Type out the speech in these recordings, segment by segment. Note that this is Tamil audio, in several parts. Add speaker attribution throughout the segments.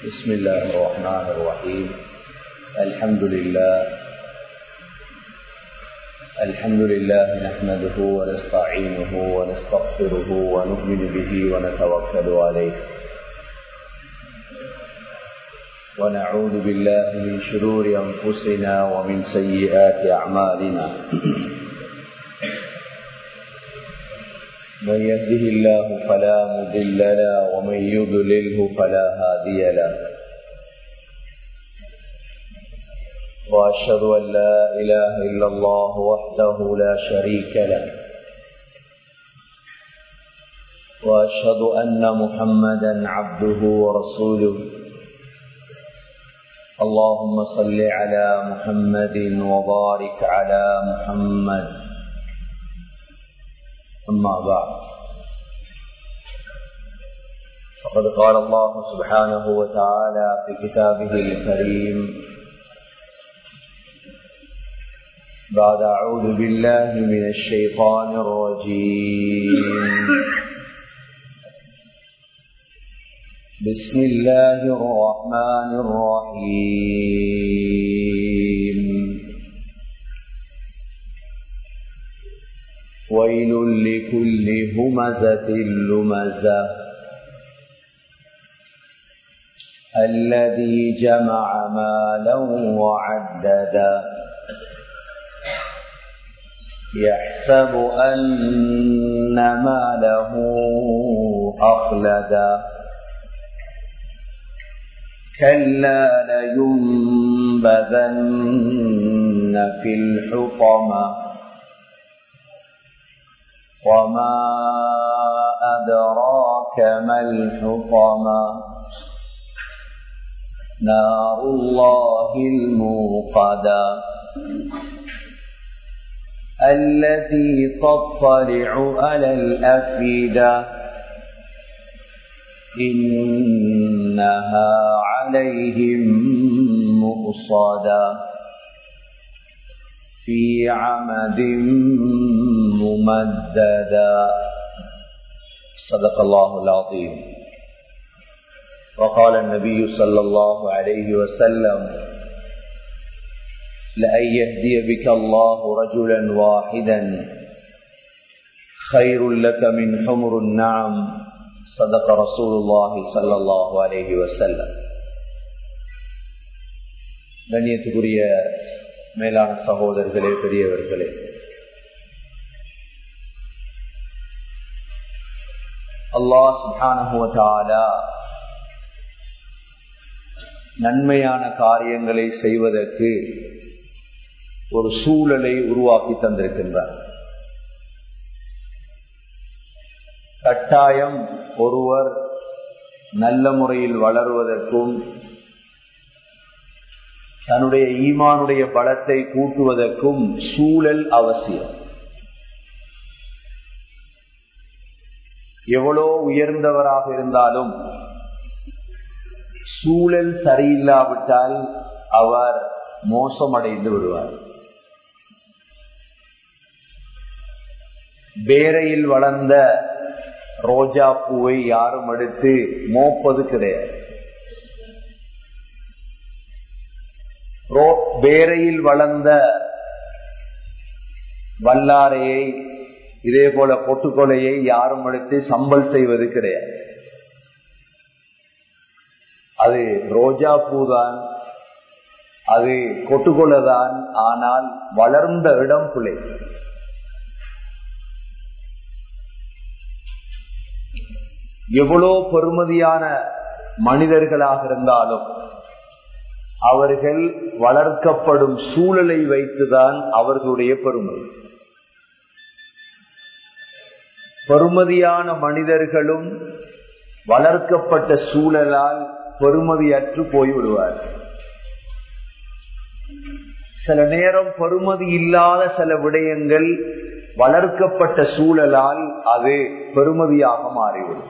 Speaker 1: بسم الله الرحمن الرحيم الحمد لله الحمد لله نحمده ونستعينه ونستغفره ونؤمن به ونتوكل عليه ونعوذ بالله من شرور أنفسنا ومن سيئات أعمالنا من يهده الله فلا مضل له ومن يضلله فلا هادي له واشهد ان لا اله الا الله وحده لا شريك له واشهد ان محمدا عبده ورسوله اللهم صل على محمد وبارك على محمد أما بعد فقد قال الله سبحانه وتعالى في كتابه الكريم بعد أعوذ بالله من الشيطان الرجيم بسم الله الرحمن الرحيم ويل لكل همزة لمزة الذي جمع مالا وعددا يحسب أن ماله أخلدا كلا لينبذن في الحطمة وما أدراك ما الحطمة نار الله الموقدة التي تطلع على الأفئدة إنها عليهم مؤصدة في عمد ممددا صدق الله العظيم وقال النبي صلى الله عليه وسلم لأن يهدي بك الله رجلا واحدا خير لك من حمر النعم صدق رسول الله صلى الله عليه وسلم கண்ணியத்துக்குரிய மேலான சகோதரர்களே பெரியவர்களே அல்லாஹ் சுபானுவதாலா நன்மையான காரியங்களை செய்வதற்கு ஒரு சூழலை உருவாக்கி தந்திருக்கின்றார் கட்டாயம் ஒருவர் நல்ல முறையில் வளருவதற்கும் தன்னுடைய ஈமானுடைய பலத்தை கூட்டுவதற்கும் சூழல் அவசியம் எவ்வளோ உயர்ந்தவராக இருந்தாலும் சூழல் சரியில்லாவிட்டால் அவர் மோசமடைந்து விடுவார் பேரையில் வளர்ந்த ரோஜா பூவை யாரும் எடுத்து மோப்பது கிடையாது பேரையில் வளர்ந்த வல்லாரையை இதே போல பொட்டுக்கொலையை யாரும் எடுத்து சம்பல் செய்வது கிடையாது அது ரோஜா பூதான் அது கொட்டுக்கொலைதான் ஆனால் வளர்ந்த இடம் பிள்ளை எவ்வளோ பெருமதியான மனிதர்களாக இருந்தாலும் அவர்கள் வளர்க்கப்படும் சூழலை வைத்துதான் அவர்களுடைய பெருமதி பெருமதியான மனிதர்களும் வளர்க்கப்பட்ட சூழலால் பெருமதியற்று போய்விடுவார் சில நேரம் பெருமதி இல்லாத சில விடயங்கள் வளர்க்கப்பட்ட சூழலால் அது பெருமதியாக மாறிவிடும்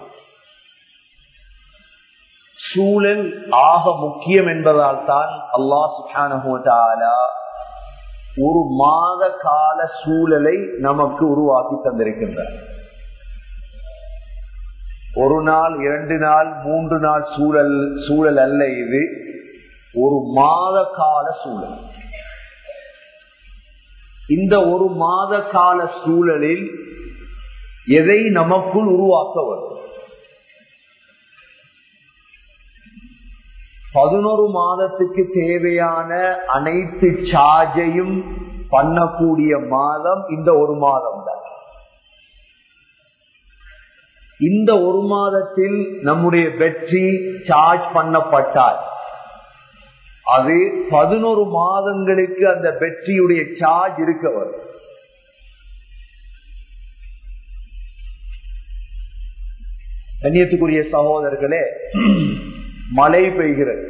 Speaker 1: சூழல் ஆக முக்கியம் என்பதால் தான் அல்லா சுஹானா ஒரு மாத கால சூழலை நமக்கு உருவாக்கி தந்திருக்கின்றார் ஒரு நாள் இரண்டு நாள் மூன்று நாள் சூழல் சூழல் அல்ல இது ஒரு மாத கால சூழல் இந்த ஒரு மாத கால சூழலில் எதை நமக்குள் உருவாக்க வரும் பதினொரு மாதத்துக்கு தேவையான அனைத்து சார்ஜையும் பண்ணக்கூடிய மாதம் இந்த ஒரு மாதம் தான் இந்த ஒரு மாதத்தில் நம்முடைய வெற்றி சார்ஜ் பண்ணப்பட்டால் அது பதினோரு மாதங்களுக்கு அந்த வெற்றியுடைய சார்ஜ் இருக்க வரும் கண்ணியத்துக்குரிய சகோதரர்களே மழை பெய்கிறது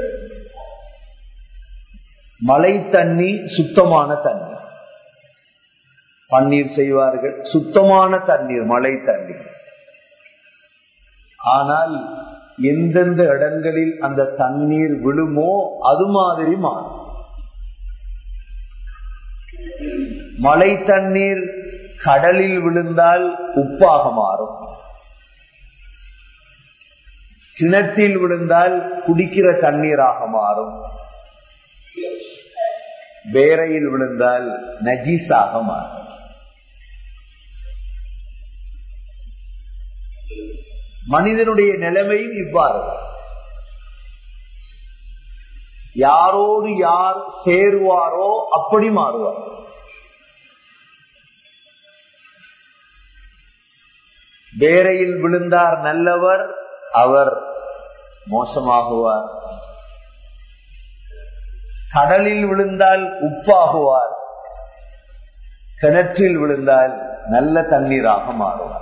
Speaker 1: மழை தண்ணி சுத்தமான தண்ணீர் பன்னீர் செய்வார்கள் சுத்தமான தண்ணீர் மழை தண்ணீர் ஆனால் எந்தெந்த இடங்களில் அந்த தண்ணீர் விழுமோ அது மாதிரி மாறும் மழை தண்ணீர் கடலில் விழுந்தால் உப்பாக மாறும் கிணற்றில் விழுந்தால் குடிக்கிற தண்ணீராக மாறும் வேரையில் விழுந்தால் நஜீஸாக மாறும் மனிதனுடைய நிலைமையும் இவ்வாறு யாரோடு யார் சேருவாரோ அப்படி மாறுவார் வேரையில் விழுந்தார் நல்லவர் அவர் மோசமாகுவார் கடலில் விழுந்தால் உப்பாகுவார் கிணற்றில் விழுந்தால் நல்ல தண்ணீராக மாறுவார்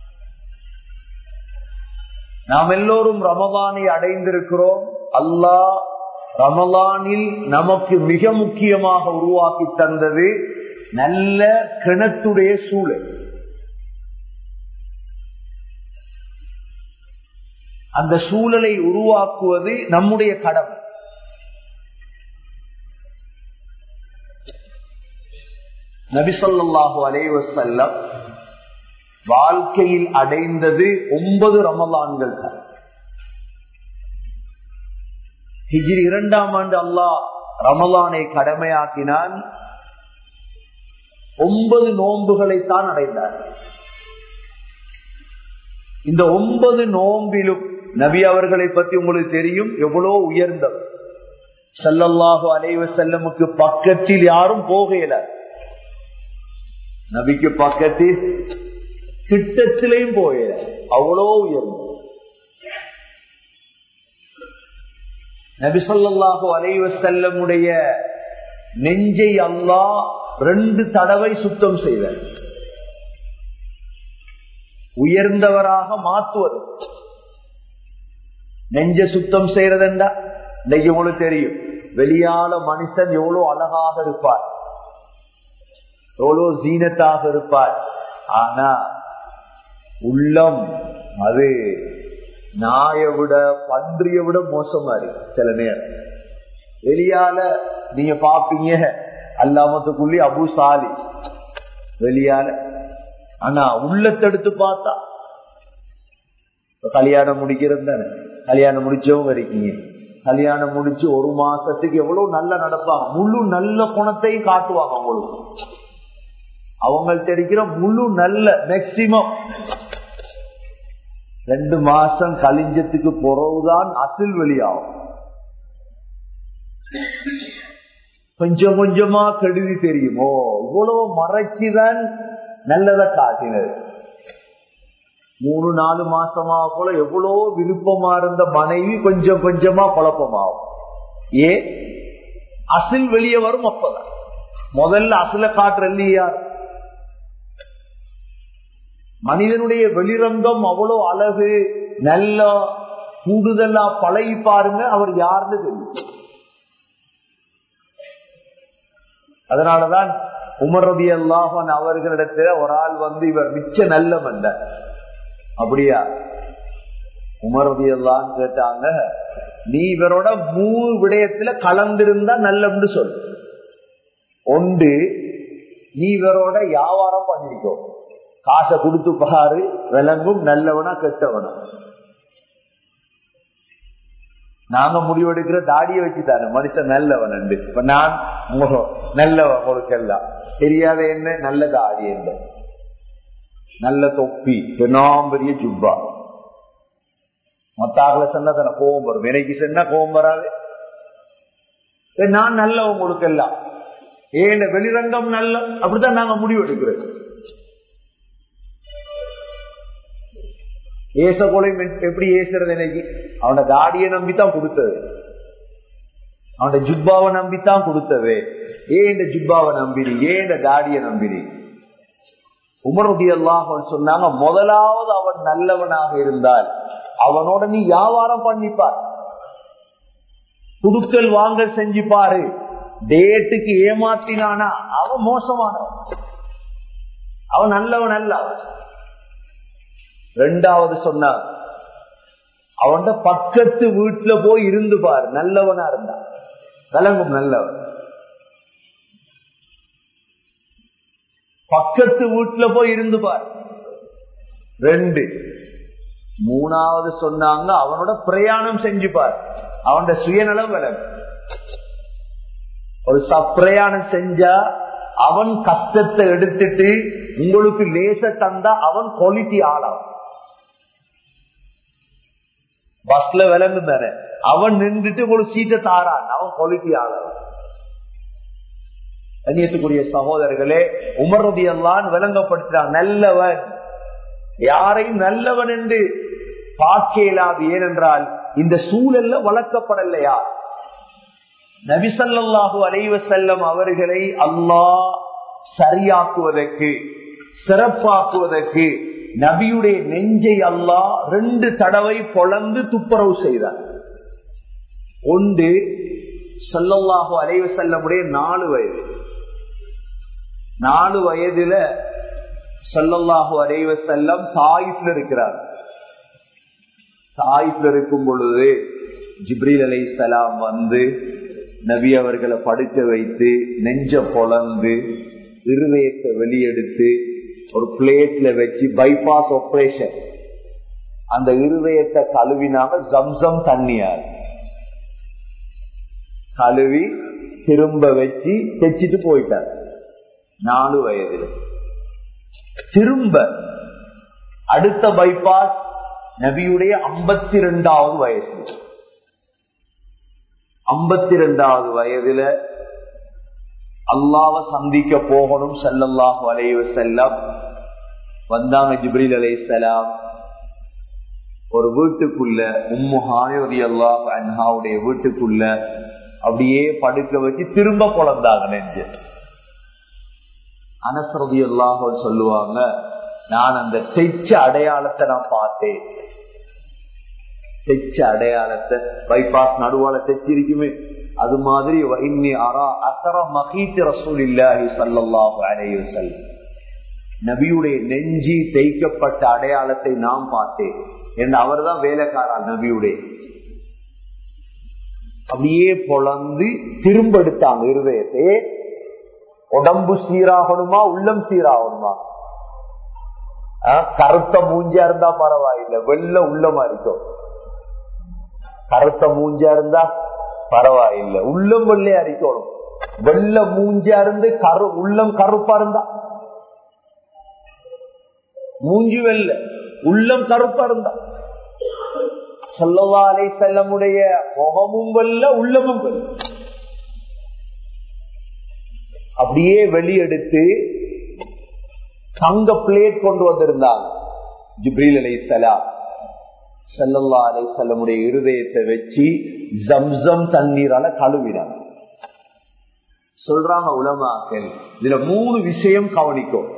Speaker 1: நாம் எல்லோரும் ரமதானை அடைந்திருக்கிறோம் அல்லாஹ் ரமலானில் நமக்கு மிக முக்கியமாக உருவாக்கி தந்தது நல்ல கிணத்துடைய சூழல் அந்த சூழலை உருவாக்குவது நம்முடைய கடமை நபிசல்லாஹு அலைவசல்லம் வாழ்க்கையில் அடைந்தது ஒன்பது ரமலான்கள் தான் ஹிஜ்ரி இரண்டாம் ஆண்டு அல்லாஹ் ரமலானை கடமையாக்கினான் ஒன்பது நோன்புகளைத்தான் அடைந்தார் இந்த ஒன்பது நோம்பிலும் நபி அவர்களை பற்றி உங்களுக்கு தெரியும் எவ்வளோ உயர்ந்தவர் செல்லல்லாஹு அலைவ செல்லமுக்கு பக்கத்தில் யாரும் போகல நபிக்கு பக்கத்தில் கிட்டத்திலையும் போகல அவ்வளோ உயர்ந்தது நபிசல்லாஹு அலைவ செல்லமுடைய நெஞ்சை அல்லா ரெண்டு தடவை சுத்தம் செய்தார் உயர்ந்தவராக மாற்றுவது நெஞ்ச சுத்தம் செய்யறதுண்டா இன்னைக்கு உங்களுக்கு தெரியும் வெளியால மனுஷன் எவ்வளவு அழகாக இருப்பார் எவ்வளவு சீனத்தாக இருப்பார் ஆனா உள்ளம் அது நாயை விட பன்றிய விட மோசமா இருக்கு சில நேரம் வெளியால நீங்க பாப்பீங்க அல்லாமத்துக்குள்ளி அபு சாலி வெளியால ஆனா உள்ளத்தெடுத்து பார்த்தா கல்யாணம் முடிக்கிறது தானே கல்யாணம் முடிச்சவங்க இருக்கீங்க கல்யாணம் முடிச்சு ஒரு மாசத்துக்கு எவ்வளவு நல்ல நடப்பாங்க முழு நல்ல குணத்தையும் காட்டுவாங்க அவங்களுக்கு அவங்கள்ட்ட இருக்கிற முழு நல்ல மேக்சிமம் ரெண்டு மாசம் கலிஞ்சத்துக்கு பிறகுதான் அசில் வெளியாகும் கொஞ்சம் கொஞ்சமா கெடுதி தெரியுமோ இவ்வளவு மறைச்சுதான் நல்லத காட்டினது மூணு நாலு மாசமா போல எவ்வளவு விருப்பமா இருந்த மனைவி கொஞ்சம் கொஞ்சமா குழப்பமாகும் ஏ அசில் வெளியே வரும் அப்பதான் முதல்ல அசில காட்டுற இல்லையா மனிதனுடைய வெளிரங்கம் அவ்வளவு அழகு நல்ல கூடுதலா பழகி பாருங்க அவர் யாருன்னு தெரியும் அதனாலதான் உமர் ரபி அல்லாஹன் அவர்களிடத்துல ஒரு ஆள் வந்து இவர் மிச்ச நல்ல மண்ட அப்படியா உமர் ரபி அல்லான்னு கேட்டாங்க நீ இவரோட மூணு விடயத்துல கலந்திருந்தா நல்லம்னு சொல்லு ஒன்று நீ இவரோட வியாபாரம் பண்ணிருக்கோ காசை கொடுத்து பாரு விளங்கும் நல்லவனா கெட்டவனா நாங்க முடிவெடுக்கிற தாடியை வச்சுதானே மனுஷன் நல்லவன் உண்டு இப்ப நான் முகம் நல்லவன் உங்களுக்கு எல்லாம் தெரியாத என்ன நல்ல தாடி என்ன நல்ல தொப்பி பெண்ணாம் பெரிய ஜுப்பா மத்தாக்களை சொன்னா தானே கோபம் வரும் எனக்கு சொன்னா கோபம் வராது நான் நல்லவன் உங்களுக்கு எல்லாம் ஏன் வெளிரங்கம் நல்ல அப்படித்தான் நாங்க முடிவு எடுக்கிறது ஏச கொலை எப்படி ஏசுறது எனக்கு அவனோட தாடியை நம்பித்தான் கொடுத்தது அவனோட ஜுப்பாவை நம்பித்தான் கொடுத்தது ஏன் இந்த ஜுப்பாவை நம்பினி ஏன் இந்த தாடியை நம்பினி உமருடைய எல்லாம் சொன்னாங்க முதலாவது அவன் நல்லவனாக இருந்தால் அவனோட நீ வியாபாரம் பண்ணிப்பார் குடுக்கல் வாங்கல் செஞ்சு பாரு டேட்டுக்கு ஏமாத்தினானா அவன் மோசமானவன் அவன் நல்லவன் அல்ல அவன் ரெண்டாவது சொன்னார் அவன் பக்கத்து வீட்டுல போய் இருந்து பாரு நல்லவனா இருந்தான் விளங்கும் நல்லவன் பக்கத்து வீட்டுல போய் இருந்து பாரு ரெண்டு மூணாவது சொன்னாங்க அவனோட பிரயாணம் செஞ்சு பாரு அவனோட சுயநலம் விளங்கும் ஒரு சப்பிரயாணம் செஞ்சா அவன் கஷ்டத்தை எடுத்துட்டு உங்களுக்கு லேச தந்தா அவன் குவாலிட்டி ஆளாம் பஸ்ல விளங்கு தானே அவன் நின்றுட்டு ஒரு சீட்டை தாரான் அவன் குவாலிட்டி ஆளாம் கண்ணியத்துக்குரிய சகோதரர்களே உமரதி எல்லாம் விளங்கப்படுத்துறான் நல்லவன் யாரையும் நல்லவன் என்று பார்க்க இயலாது ஏனென்றால் இந்த சூழல்ல வளர்க்கப்படலையா நபிசல்லாஹு அலைவ செல்லம் அவர்களை அல்லாஹ் சரியாக்குவதற்கு சிறப்பாக்குவதற்கு நபியுடைய நெஞ்சை அல்லாஹ் ரெண்டு தடவை பொழந்து துப்புரவு செய்தார் ஒன்று சொல்லல்லாஹு அலைவ செல்லமுடைய நாலு வயது நாலு வயதுல சொல்லல்லாஹு அலைவ செல்லம் தாயிப்ல இருக்கிறார் தாயிப்ல இருக்கும் பொழுது ஜிப்ரீல் அலை சலாம் வந்து நபி அவர்களை படுக்க வைத்து நெஞ்ச பொழந்து இருதயத்தை வெளியெடுத்து ஒரு பிளேட்ல வச்சு பைபாஸ் ஆபரேஷன் அந்த இருதயத்தை கழுவினாங்க ஜம்சம் தண்ணியார் கழுவி திரும்ப வச்சு தைச்சிட்டு போயிட்டார் நாலு வயதுல திரும்ப அடுத்த பைபாஸ் நபியுடைய ஐம்பத்தி ரெண்டாவது வயசு ஐம்பத்தி ரெண்டாவது வயதுல அல்லாவ சந்திக்க போகணும் செல்லல்லாஹு அலைவ செல்லம் வந்தாங்க ஜிப்ரீல் அலை சலாம் ஒரு வீட்டுக்குள்ள உம்மு ஹானதி அல்லாஹ் அன்ஹாவுடைய வீட்டுக்குள்ள அப்படியே படுக்க வச்சு திரும்ப குழந்தாங்க நெஞ்சு அனசரதி அல்லாஹ் சொல்லுவாங்க நான் அந்த தெச்ச அடையாளத்தை நான் பார்த்தேன் தெச்ச அடையாளத்தை பைபாஸ் நடுவால தைச்சிருக்குமே அது மாதிரி நபியுடைய நெஞ்சி தைக்கப்பட்ட அடையாளத்தை நாம் பார்த்தேன் என்று அவர் தான் வேலைக்காரர் நபியுடைய அப்படியே பொழந்து திரும்ப எடுத்தாங்க இருதயத்தை உடம்பு சீராகணுமா உள்ளம் சீராகணுமா கருத்த மூஞ்சா இருந்தா பரவாயில்லை வெள்ள உள்ளமா இருக்கும் கருத்த மூஞ்சா இருந்தா பரவாயில்லை உள்ளம் வெள்ளையா இருக்கணும் வெள்ள மூஞ்சா இருந்து கரு உள்ளம் கருப்பா இருந்தா மூஞ்சி வெள்ள உள்ளம் கருப்பா இருந்தா சொல்லவா அலை செல்லமுடைய முகமும் வெல்ல உள்ளமும் வெல்ல அப்படியே வெளியெடுத்து தங்க பிளேட் கொண்டு வந்திருந்தாங்க ஜிப்ரீல் அலை சலாம் செல்லல்லா அலை செல்லமுடைய இருதயத்தை வச்சு ஜம்சம் தண்ணீரால கழுவினாங்க சொல்றாங்க உலமாக்கள் இதுல மூணு விஷயம் கவனிக்கும்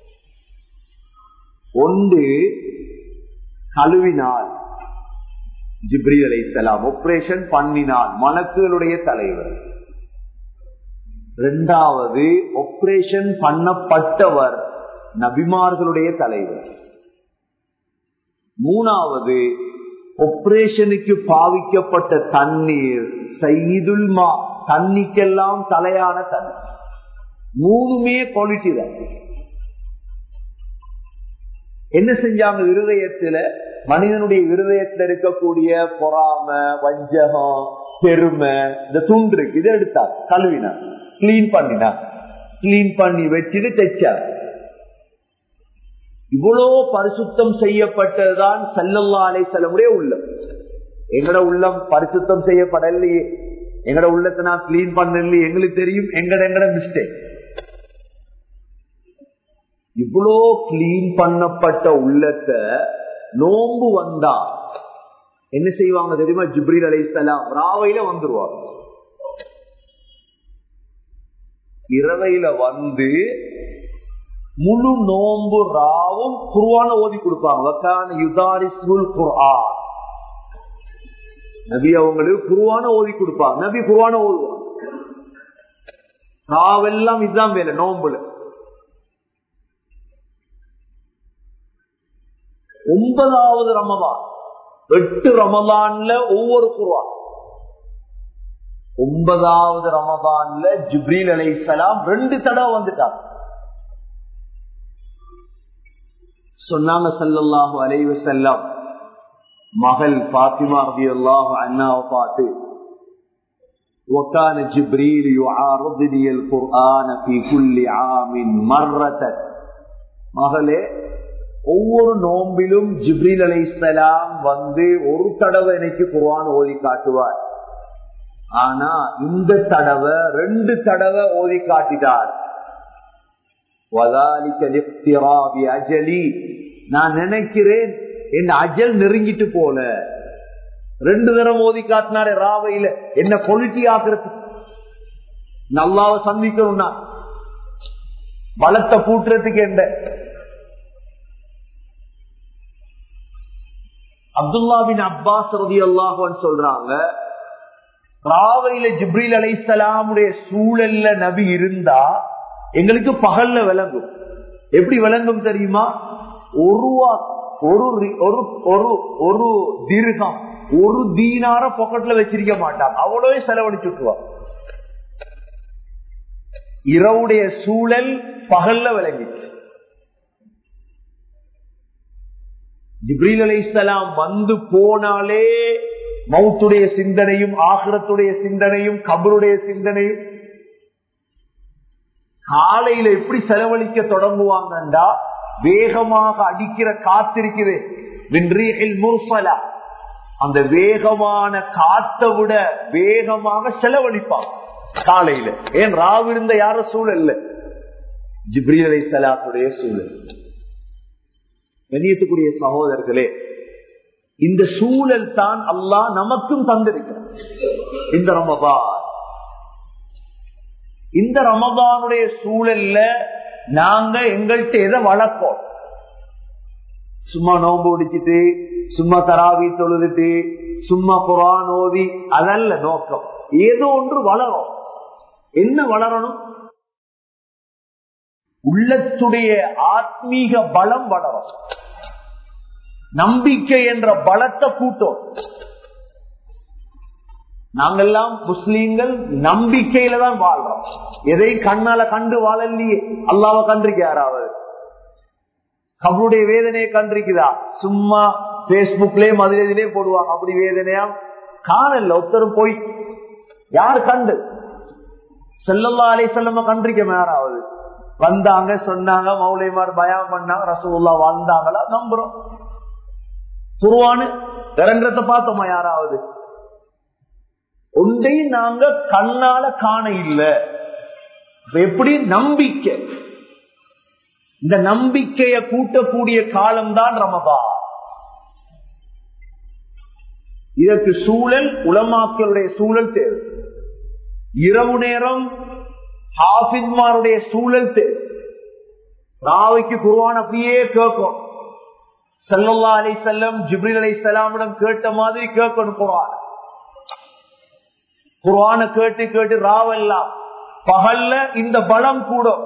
Speaker 1: ஒன்று கழுவினால் ஜிப்ரி அலை சலாம் ஆபரேஷன் பண்ணினால் மலக்குகளுடைய தலைவர் இரண்டாவது ஆபரேஷன் பண்ணப்பட்டவர் நபிமார்களுடைய தலைவர் மூணாவது ஆபரேஷனுக்கு பாவிக்கப்பட்ட தண்ணீர் சைதுல்மா தண்ணிக்கெல்லாம் தலையான தண்ணி மூணுமே குவாலிட்டி தான் என்ன செஞ்சாங்க இருதயத்துல மனிதனுடைய இருதயத்துல இருக்கக்கூடிய பொறாம வஞ்சகம் பெருமை இந்த துண்டு இருக்கு இதை எடுத்தா கழுவினா கிளீன் பண்ணினா கிளீன் பண்ணி வச்சுட்டு தைச்சார் இவ்வளோ பரிசுத்தம் செய்யப்பட்டதுதான் சல்லல்லா அலை செல்லமுடைய உள்ளம் எங்கட உள்ளம் பரிசுத்தம் செய்யப்படலையே எங்கட உள்ளத்தை நான் கிளீன் பண்ணலையே எங்களுக்கு தெரியும் எங்கட எங்கட மிஸ்டேக் இவ்வளோ கிளீன் பண்ணப்பட்ட உள்ளத்தை நோம்பு வந்தா என்ன செய்வாங்க தெரியுமா ஜிப்ரீல் அலைசலாம் ராவையில வந்துருவாங்க இரவையில வந்து முழு நோம்பு ராவும் குருவான ஓதி கொடுப்பாங்க குர்ஆன் நபி அவங்களுக்கு குருவான ஓதி கொடுப்பாங்க நபி குருவான ஓதுவாங்க ராவெல்லாம் இதுதான் வேலை நோம்புல ஒன்பதாவது ரமதான் எட்டு ரமதான்ல ஒவ்வொரு குருவான் ஒன்பதாவது ரமதான்ல ஜிப்ரீல் அலைசலாம் ரெண்டு தடவை வந்துட்டாங்க சொன்னாங்க சல்லல்லாஹு அலைவ செல்லம் மகள் பாத்திமா ரதி அல்லாஹு அண்ணாவை பார்த்து وكان جبريل يعارضني القرآن في كل عام مرة மகளே ஒவ்வொரு நோம்பிலும் ஜிப்ரீல் அலைசலாம் வந்து ஒரு தடவை எனக்கு குர்ஆன் ஓதி காட்டுவார் ஆனா இந்த தடவை ரெண்டு தடவை ஓதி காட்டிட்டார் அஜலி நான் நினைக்கிறேன் என் அஜல் நெருங்கிட்டு போல ரெண்டு தரம் ஓதி காட்டினாரு ராவையில என்ன கொலிட்டி ஆக்குறது நல்லாவ சந்திக்கணும்னா பலத்தை கூட்டுறதுக்கு என்ன அப்துல்லா பின் அப்பாஸ் ரதி அல்லாஹான் சொல்றாங்க ராவையில ஜிப்ரீல் அலைசலாமுடைய சூழல்ல நபி இருந்தா எங்களுக்கு பகல்ல விளங்கும் எப்படி விளங்கும் தெரியுமா ஒரு ஒரு ஒரு ஒரு ஒரு தீர்க்கம் ஒரு தீனார பொக்கெட்ல வச்சிருக்க மாட்டாங்க அவ்வளவே செலவழிச்சுட்டுவாங்க இரவுடைய சூழல் பகல்ல விளங்கிச்சு ஜிப்ரீல் அலி இஸ்லாம் வந்து போனாலே மவுத்துடைய சிந்தனையும் ஆகிரத்துடைய சிந்தனையும் கபருடைய சிந்தனையும் காலையில எப்படி செலவழிக்க தொடங்குவாங்கண்டா வேகமாக அடிக்கிற காத்திருக்குது அந்த வேகமான காத்தை விட வேகமாக செலவழிப்பாங்க காலையில ஏன் ராவிருந்த யார சூழல் ஜிப்ரீல் அலை சலாத்துடைய சூழல் கண்ணியத்துக்குரிய சகோதரர்களே இந்த சூழல் தான் அல்லாஹ் நமக்கும் தந்திருக்கிறார் இந்த ரமபான் இந்த ரமபானுடைய சூழல்ல நாங்க எங்கள்கிட்ட எதை வளர்ப்போம் சும்மா நோம்பு பிடிச்சிட்டு சும்மா தராவி தொழுதுட்டு சும்மா குரான் ஓதி அதல்ல நோக்கம் ஏதோ ஒன்று வளரும் என்ன வளரணும் உள்ளத்துடைய ஆத்மீக பலம் வளரும் நம்பிக்கை என்ற பலத்தை கூட்டம் நாங்கெல்லாம் முஸ்லீம்கள் நம்பிக்கையில தான் வாழ்றோம் எதை கண்ணால கண்டு வாழலையே அல்லாவ கண்டிருக்க யாராவது கபருடைய வேதனையை கண்டிருக்குதா சும்மா பேஸ்புக்லயே மதுரையிலே போடுவாங்க அப்படி வேதனையா காணல ஒருத்தரும் போய் யார் கண்டு செல்லல்லா அலை செல்லம கண்டிருக்க யாராவது வந்தாங்க சொன்னாங்க மௌலிமார் பயம் பண்ணாங்க ரசகுல்லா வாழ்ந்தாங்களா நம்புறோம் குருவானு இறங்குறத பார்த்தோமா யாராவது ஒன்றை நாங்க கண்ணால காண இல்ல எப்படி நம்பிக்கை இந்த நம்பிக்கைய கூட்டக்கூடிய காலம்தான் ரமபா இதற்கு சூழல் உலமாக்களுடைய சூழல் தேவை இரவு நேரம் ஹாஃபிஸ்மாருடைய சூழல் தேவை ராவைக்கு குருவான் அப்படியே கேட்கும் சல்லல்லா அலை செல்லம் ஜிப்ரில் அலை செல்லாமிடம் கேட்ட மாதிரி கேட்கணும் குரான் குரான கேட்டு கேட்டு ராவெல்லாம் பகல்ல இந்த பலம் கூடும்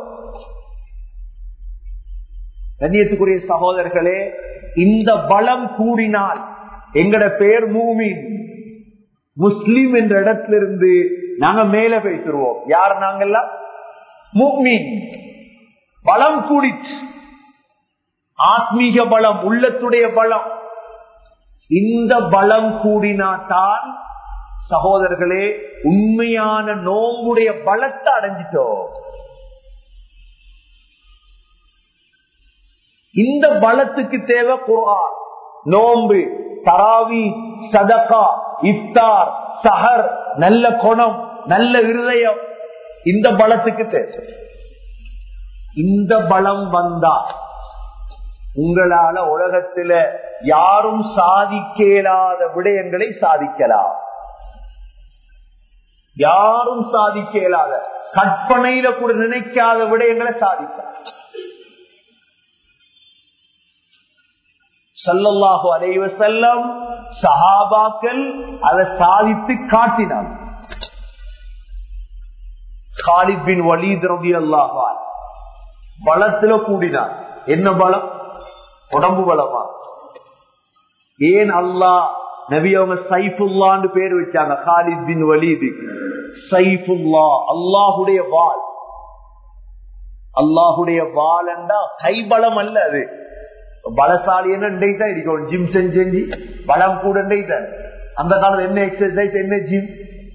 Speaker 1: கண்ணியத்துக்குரிய சகோதரர்களே இந்த பலம் கூடினால் எங்கட பேர் மூமின் முஸ்லிம் என்ற இடத்திலிருந்து நாங்க மேல பேசிடுவோம் யார் நாங்கெல்லாம் மூமின் பலம் கூடிச்சு ஆத்மீக பலம் உள்ளத்துடைய பலம் இந்த பலம் கூடினாத்தான் சகோதரர்களே உண்மையான நோம்புடைய பலத்தை அடைஞ்சிட்டோம் இந்த பலத்துக்கு தேவை குரான் நோம்பு தராவி சதகா இப்தார் சஹர் நல்ல குணம் நல்ல இருதயம் இந்த பலத்துக்கு தேவை இந்த பலம் வந்தா உங்களால உலகத்துல யாரும் சாதிக்கலாத விடயங்களை சாதிக்கலாம் யாரும் சாதிக்கலாத கற்பனையில கூட நினைக்காத விடயங்களை சாதிக்கலாம் சல்லல்லாஹு அலைவ செல்லம் சஹாபாக்கள் அதை சாதித்து காட்டினார் காலித் பின் வலீத் ரபி அல்லாஹால் பலத்துல கூடினார் என்ன பலம் உடம்பு பலமா ஏன் அல்லாஹ் நபி அவங்க சைஃபுல்லான்னு பேர் வச்சாங்க காலித் பின் வலீது சைஃபுல்லா அல்லாஹுடைய வால் அல்லாஹுடைய வால் என்றா கைபலம் அல்ல அது பலசாலி என்ன தான் இருக்கணும் ஜிம் செஞ்சு பலம் கூட தான் அந்த காலத்துல என்ன எக்ஸசைஸ் என்ன ஜிம்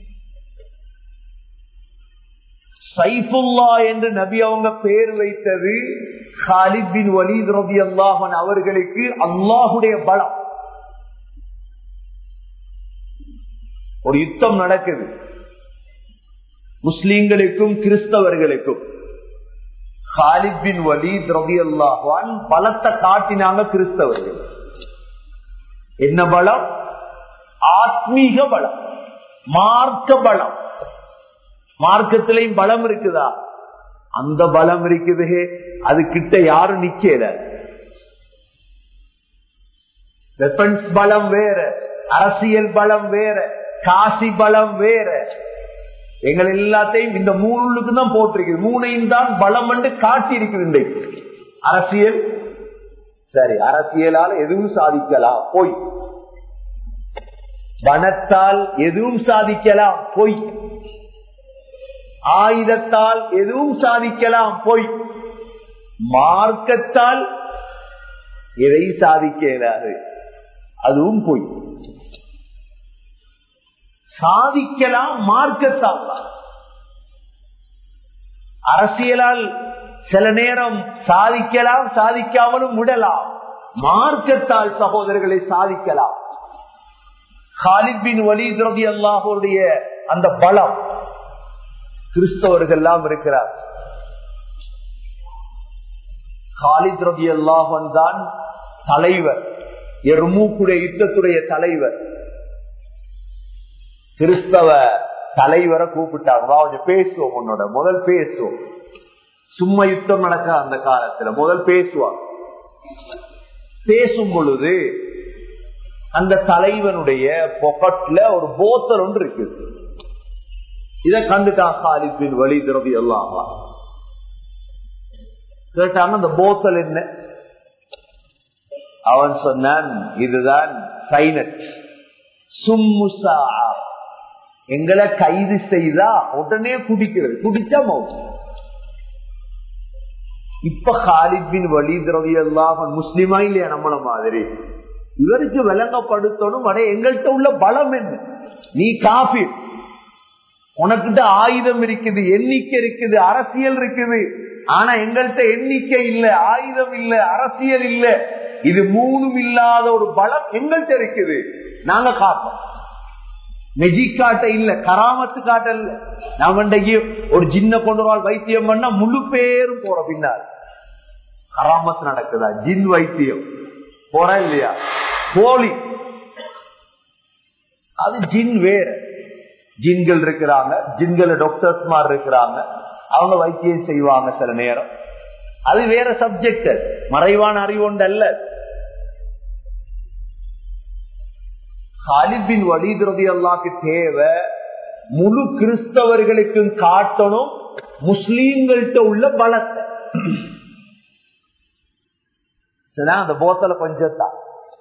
Speaker 1: சைஃபுல்லா என்று நபி அவங்க பேர் வைத்தது ஹாலித் பின் வலீத் ரபி அல்லாஹன் அவர்களுக்கு அல்லாஹுடைய பலம் ஒரு யுத்தம் நடக்குது முஸ்லீம்களுக்கும் கிறிஸ்தவர்களுக்கும் ஹாலித் பின் வலீத் ரபி அல்லாஹான் பலத்தை காட்டினாங்க கிறிஸ்தவர்கள் என்ன பலம் ஆத்மீக பலம் மார்க்க பலம் மார்க்கத்திலையும் பலம் இருக்குதா அந்த பலம் இருக்குது அது கிட்ட யாரும் நிக்கல வெப்பன்ஸ் பலம் வேற அரசியல் பலம் வேற காசி பலம் வேற எங்கள் எல்லாத்தையும் இந்த மூணுக்கு தான் போட்டிருக்குது மூணையும் தான் பலம் என்று காட்டி இருக்குது அரசியல் சரி அரசியலால் எதுவும் சாதிக்கலாம் போய் வனத்தால் எதுவும் சாதிக்கலாம் பொய் ஆயுதத்தால் எதுவும் சாதிக்கலாம் பொய் மார்க்கத்தால் எதை சாதிக்க இயலாது அதுவும் பொய் சாதிக்கலாம் மார்க்கத்தால் அரசியலால் சில நேரம் சாதிக்கலாம் சாதிக்காமலும் விடலாம் மார்க்கத்தால் சகோதரர்களை சாதிக்கலாம் ஹாலித் பின் வலீத் ரவி அல்லாஹுடைய அந்த பலம் கிறிஸ்தவர்கள் எல்லாம் இருக்கிறார் ஹாலித் ரபி அல்லாஹன் தான் தலைவர் எர்மூக்குடைய யுத்தத்துடைய தலைவர் கிறிஸ்தவ தலைவரை கூப்பிட்டாங்க வா கொஞ்சம் பேசுவோம் உன்னோட முதல் பேசுவோம் சும்மா யுத்தம் நடக்க அந்த காலத்துல முதல் பேசுவாங்க பேசும் பொழுது அந்த தலைவனுடைய பொக்கட்ல ஒரு போத்தல் ஒன்று இருக்குது இதை கண்டுட்டான் சாலிப்பின் வழி திரவி எல்லாம் கேட்டாங்க அந்த போத்தல் என்ன அவன் சொன்னான் இதுதான் சைனட் சும்முசா எங்களை கைது செய்தா உடனே குடிக்கிறது குடிச்சா மௌசம் இப்ப ஹாலிபின் வழி திரவி எல்லாம் முஸ்லிமா இல்லையா நம்மள மாதிரி இவருக்கு விளங்கப்படுத்தணும் அடே எங்கள்கிட்ட உள்ள பலம் என்ன நீ காபி உனக்கிட்ட ஆயுதம் இருக்குது எண்ணிக்கை இருக்குது அரசியல் இருக்குது ஆனா எங்கள்கிட்ட எண்ணிக்கை இல்ல ஆயுதம் இல்ல அரசியல் இல்ல இது மூணும் இல்லாத ஒரு பலம் எங்கள்கிட்ட இருக்குது நாங்க காப்போம் மெஜிக் காட்ட இல்ல கராமத்து காட்ட இல்ல நாம இன்றைக்கு ஒரு சின்ன கொண்டு வாழ் வைத்தியம் பண்ணா முழு பேரும் போற பின்னால் கராமத்து நடக்குதா ஜின் வைத்தியம் போற இல்லையா போலி அது ஜின் வேற ஜின்கள் இருக்கிறாங்க ஜின்கள் டாக்டர்ஸ் மாதிரி இருக்கிறாங்க அவங்க வைத்தியம் செய்வாங்க சில நேரம் அது வேற சப்ஜெக்ட் மறைவான அறிவு ஒன்று அல்ல ஹாலிபின் வலிதுரதி அல்லாக்கு தேவை முழு கிறிஸ்தவர்களுக்கும் காட்டணும் முஸ்லீம்கள்ட்ட உள்ள பலத்தை அந்த போத்தல கொஞ்சத்தான்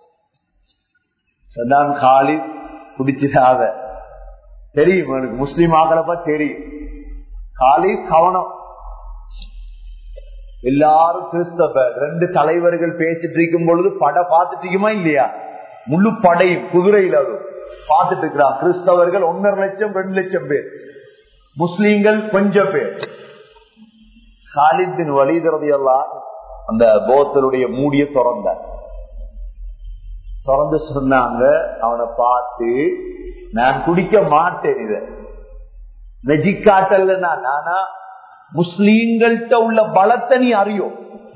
Speaker 1: சதான் காலித் குடிச்சுட்டாவ தெரியும் எனக்கு முஸ்லீம் ஆகிறப்ப தெரியும் காலித் கவனம் எல்லாரும் கிறிஸ்தவ ரெண்டு தலைவர்கள் பேசிட்டு இருக்கும் பொழுது பட பார்த்துட்டு இருக்குமா இல்லையா முழு படையும் குதிரையில் அது பார்த்துட்டு இருக்கிறான் கிறிஸ்தவர்கள் ஒன்னரை லட்சம் ரெண்டு லட்சம் பேர் முஸ்லீம்கள் கொஞ்சம் பேர் காலித்தின் வழிதரதி எல்லாம் அந்த போத்தலுடைய மூடிய திறந்த திறந்து சொன்னாங்க அவனை பார்த்து நான் குடிக்க மாட்டேன் இத நெஜிக்காட்டல் நானா முஸ்லீம்கள்ட்ட உள்ள பலத்தை நீ அறியும்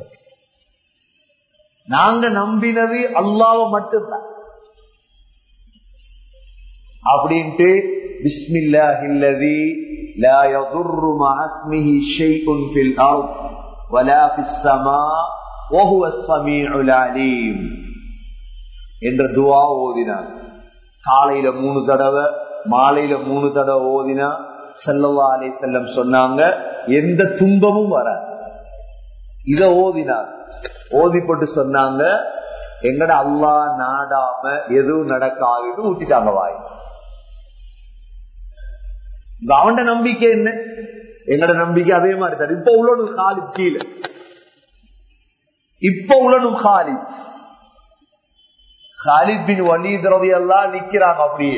Speaker 1: நாங்க நம்பினது அல்லாவ மட்டும்தான் அப்படின்ட்டு பிஸ்மில்லாஹில்லதி لا يضر مع اسمه شيء في الأرض ولا في السماء وهو السميع العليم என்ற துவா ஓதினார் காலையில மூணு தடவை மாலையில மூணு தடவை ஓதினா செல்லவா அலை செல்லம் சொன்னாங்க எந்த துன்பமும் வர இத ஓதினார் ஓதிப்பட்டு சொன்னாங்க எங்கட அல்லா நாடாம எதுவும் நடக்காதுன்னு ஊத்திட்டாங்க வாய் அவன் நம்பிக்கை என்ன எங்கட நம்பிக்கை அதே மாதிரி தான் இப்ப உள்ளனும் காலி கீழே இப்ப உள்ளனும் காலி காலித் பின் வலீத் ரவி எல்லாம் நிக்கிறாங்க அப்படியே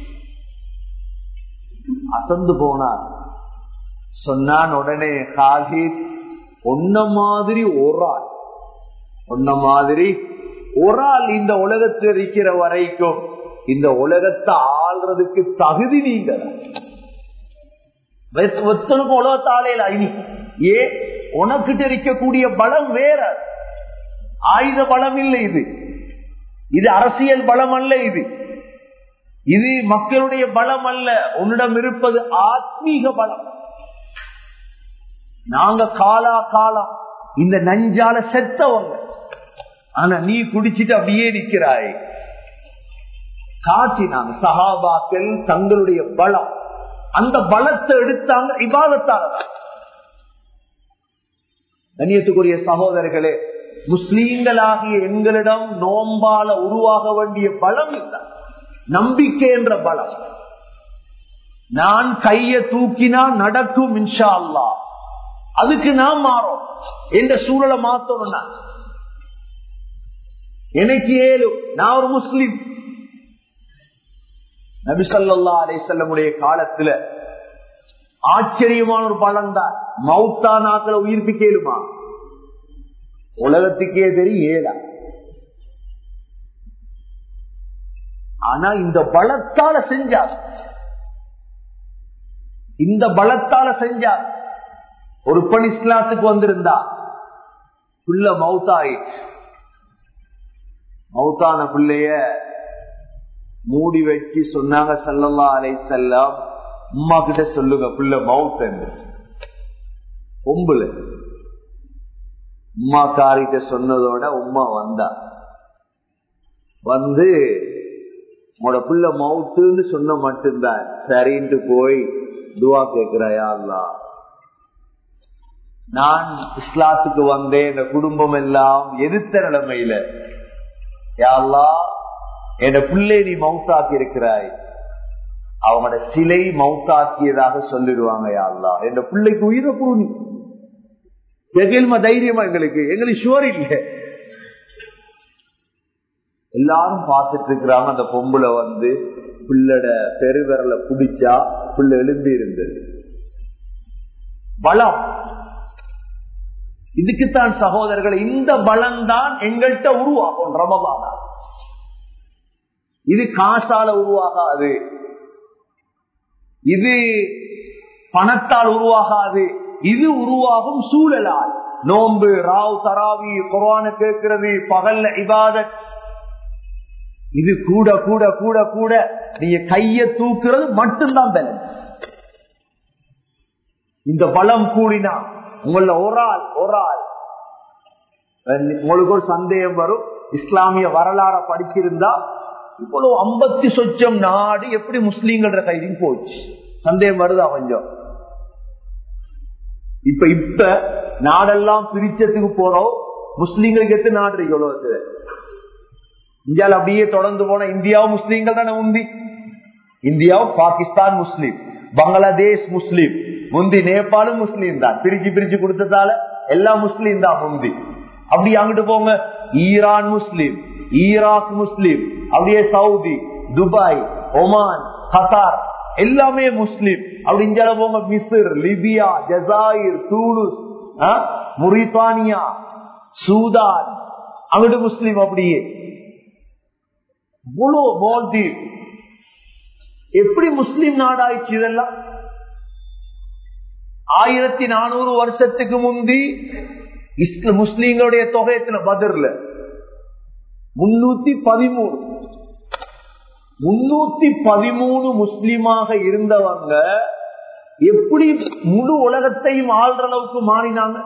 Speaker 1: அசந்து போனார் சொன்னான் உடனே காலித் ஒன்ன மாதிரி ஒரு ஆள் ஒன்ன மாதிரி ஒரு ஆள் இந்த உலகத்தில் இருக்கிற வரைக்கும் இந்த உலகத்தை ஆள்றதுக்கு தகுதி நீங்க ஒத்தனுக்கும் உலகத்தாலேல இனி ஏ உனக்கிட்ட இருக்கக்கூடிய பலம் வேற ஆயுத பலம் இல்லை இது இது அரசியல் பலம் அல்ல இது இது மக்களுடைய பலம் அல்ல உன்னிடம் இருப்பது ஆத்மீக பலம் நாங்க காலா காலா இந்த நஞ்சால செத்தவங்க ஆனா நீ குடிச்சிட்டு அப்படியே நிற்கிறாய் காட்டினாங்க சகாபாக்கள் தங்களுடைய பலம் அந்த பலத்தை எடுத்தாங்க இபாதத்தால கண்ணியத்துக்குரிய சகோதரர்களே முஸ்லீம்களாகிய எங்களிடம் நோம்பால உருவாக வேண்டிய பலம் இல்லை நம்பிக்கை என்ற பலம் நான் கைய தூக்கினா நடக்கும் இன்ஷா அல்லா அதுக்கு நான் மாறும் என்ற சூழலை மாத்தணும் நான் எனக்கு ஏழு நான் ஒரு முஸ்லீம் நபிசல்லா அலை செல்லமுடைய காலத்துல ஆச்சரியமான ஒரு பலம் தான் மௌத்தா நாக்களை உயிர்ப்பிக்கலுமா உலகத்துக்கே தெரியும் ஏழா ஆனா இந்த பலத்தால செஞ்சார் இந்த பலத்தால செஞ்சார் ஒரு பணி இஸ்லாத்துக்கு வந்திருந்தா புள்ள மவுத்தாயிடுச்சு மவுத்தான பிள்ளைய மூடி வச்சு சொன்னாங்க சல்லல்லா அலை செல்லம் உமா கிட்ட சொல்லுங்க பிள்ளை மவுத் என்று பொம்புல உமா காரிட்ட சொன்னதோட உமா வந்தா வந்து உங்களோட பிள்ளை மவுத்துன்னு சொன்ன மட்டும்தான் சரின்ட்டு போய் துவா கேட்கிறாயா அல்லா நான் இஸ்லாத்துக்கு வந்தேன் என் குடும்பம் எல்லாம் எதிர்த்த நிலைமையில யாழ்லா என் பிள்ளை நீ மவுத்தாக்கி இருக்கிறாய் அவங்களோட சிலை மவுத்தாக்கியதாக சொல்லிடுவாங்க யாழ்லா என் பிள்ளைக்கு உயிரை பூனி எகில்ம தைரியமா எங்களுக்கு எங்களுக்கு ஷுவர் இல்லை எல்லாரும் பார்த்துட்டு இருக்கிறாங்க அந்த பொம்புல வந்து பிள்ளட பெருவிரல பிடிச்சா பிள்ளை எழும்பி இருந்தது பலம் இதுக்குத்தான் சகோதரர்கள் இந்த பலம் தான் எங்கள்கிட்ட உருவாகும் ரமபானா இது காசால உருவாகாது இது பணத்தால் உருவாகாது இது உருவாகும் சூழலால் நோன்பு ராவ் தராவி குரான கேட்கிறது பகல்ல இபாதத் இது கூட கூட கூட கூட நீங்க கைய தூக்குறது மட்டும்தான் பேலன்ஸ் இந்த பலம் கூடினா உங்கள ஒரு ஆள் ஒரு ஆள் உங்களுக்கு ஒரு சந்தேகம் வரும் இஸ்லாமிய வரலாற படிச்சிருந்தா இவ்வளவு ஐம்பத்தி சொச்சம் நாடு எப்படி முஸ்லீம்கள கைதிக்கு போச்சு சந்தேகம் வருதா கொஞ்சம் இப்ப இப்ப நாடெல்லாம் பிரிச்சதுக்கு போறோம் முஸ்லீம்களுக்கு எத்தனை நாடு இருக்கு உலகத்துல இந்தியாவில் அப்படியே தொடர்ந்து போன இந்தியாவும் முஸ்லீம்கள் தானே உந்தி இந்தியாவும் பாகிஸ்தான் முஸ்லீம் பங்களாதேஷ் முஸ்லீம் முந்தி நேபாளும் முஸ்லீம் தான் பிரிச்சு பிரிச்சு கொடுத்ததால எல்லா முஸ்லீம் தான் முந்தி அப்படி அங்கிட்டு போங்க ஈரான் முஸ்லீம் ஈராக் முஸ்லீம் அப்படியே சவுதி துபாய் ஒமான் கத்தார் எல்லாமே முஸ்லீம் அப்படி இந்தியால போங்க மிஸ்ர் லிபியா ஜசாயிர் தூலுஸ் முரித்தானியா சூதான் அங்கிட்டு முஸ்லீம் அப்படியே முழு மால்தீவ் எப்படி முஸ்லீம் நாடாயிடுச்சு இதெல்லாம் ஆயிரத்தி நானூறு வருஷத்துக்கு முந்தி முஸ்லீம்களுடைய தொகையத்துல பதிர்ல முன்னூத்தி பதிமூணு முன்னூத்தி பதிமூணு முஸ்லீமாக இருந்தவங்க எப்படி முழு உலகத்தையும் ஆள்ற அளவுக்கு மாறினாங்க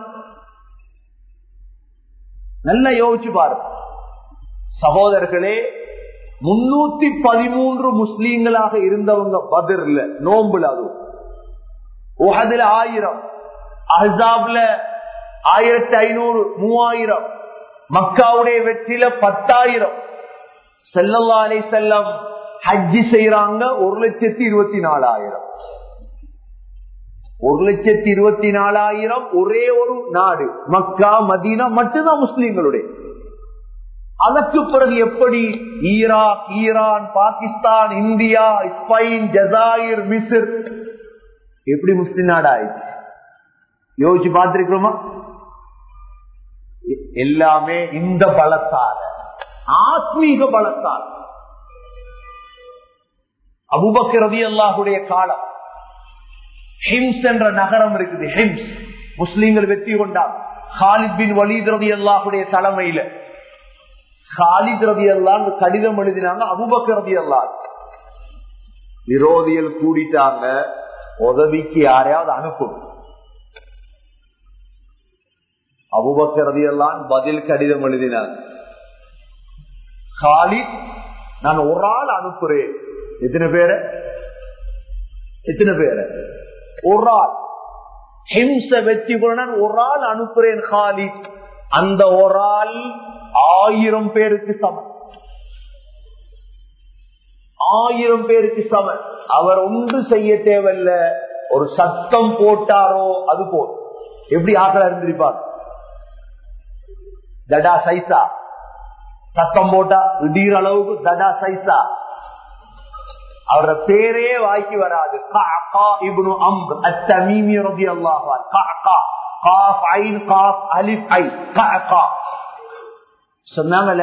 Speaker 1: நல்லா யோசிச்சு பாருங்க சகோதரர்களே முன்னூத்தி பதிமூன்று முஸ்லீம்களாக இருந்தவங்க பதிர்ல நோம்புல அதுவும் உஹதுல ஆயிரம் அஹாப்ல ஆயிரத்தி ஐநூறு மூவாயிரம் மக்காவுடைய வெற்றில பத்தாயிரம் செல்லல்லா அலை செல்லம் ஹஜ்ஜி செய்யறாங்க ஒரு லட்சத்தி இருபத்தி நாலாயிரம் ஒரு லட்சத்தி இருபத்தி நாலாயிரம் ஒரே ஒரு நாடு மக்கா மதீனா மட்டும்தான் முஸ்லீம்களுடைய அதற்கு பிறகு எப்படி Iraq Iran Pakistan India Spain ஜசாயிர் மிசிர் எப்படி முஸ்லிம் நாடு ஆயிடுச்சு யோசிச்சு பார்த்திருக்கிறோமா எல்லாமே இந்த பலத்தால் ஆத்மீக பலத்தால் அபுபக்கர் ரவி அல்லாஹுடைய காலம் ஹிம்ஸ் என்ற நகரம் இருக்குது ஹிம்ஸ் முஸ்லீம்கள் வெற்றி கொண்டார் ஹாலித் பின் வலீத் ரவி அல்லாஹுடைய தலைமையில ஹாலித் ரவி அல்லாஹ் கடிதம் எழுதினாங்க அபுபக்கர் ரவி அல்லாஹ் விரோதிகள் கூடிட்டாங்க உதவிக்கு யாரையாவது அனுப்பும் அபுபக்கரதி எல்லாம் பதில் கடிதம் எழுதினார் காலித் நான் ஒரு ஆள் அனுப்புறேன் எத்தனை பேர எத்தனை பேர ஒரு ஆள் ஹிம்ச வெற்றி நான் ஒரு ஆள் அனுப்புறேன் காலித் அந்த ஒரு ஆள் ஆயிரம் பேருக்கு சமம் ஆயிரம் பேருக்கு சமன் அவர் ஒன்று செய்ய தேவையில்ல ஒரு சத்தம் போட்டாரோ அது போல் எப்படி ஆக்களா இருந்திருப்பார் தடா சைசா சத்தம் போட்டா இடீர் அளவுக்கு தடா சைசா அவரோட பேரே வாய்க்கு வராது சொன்னாங்க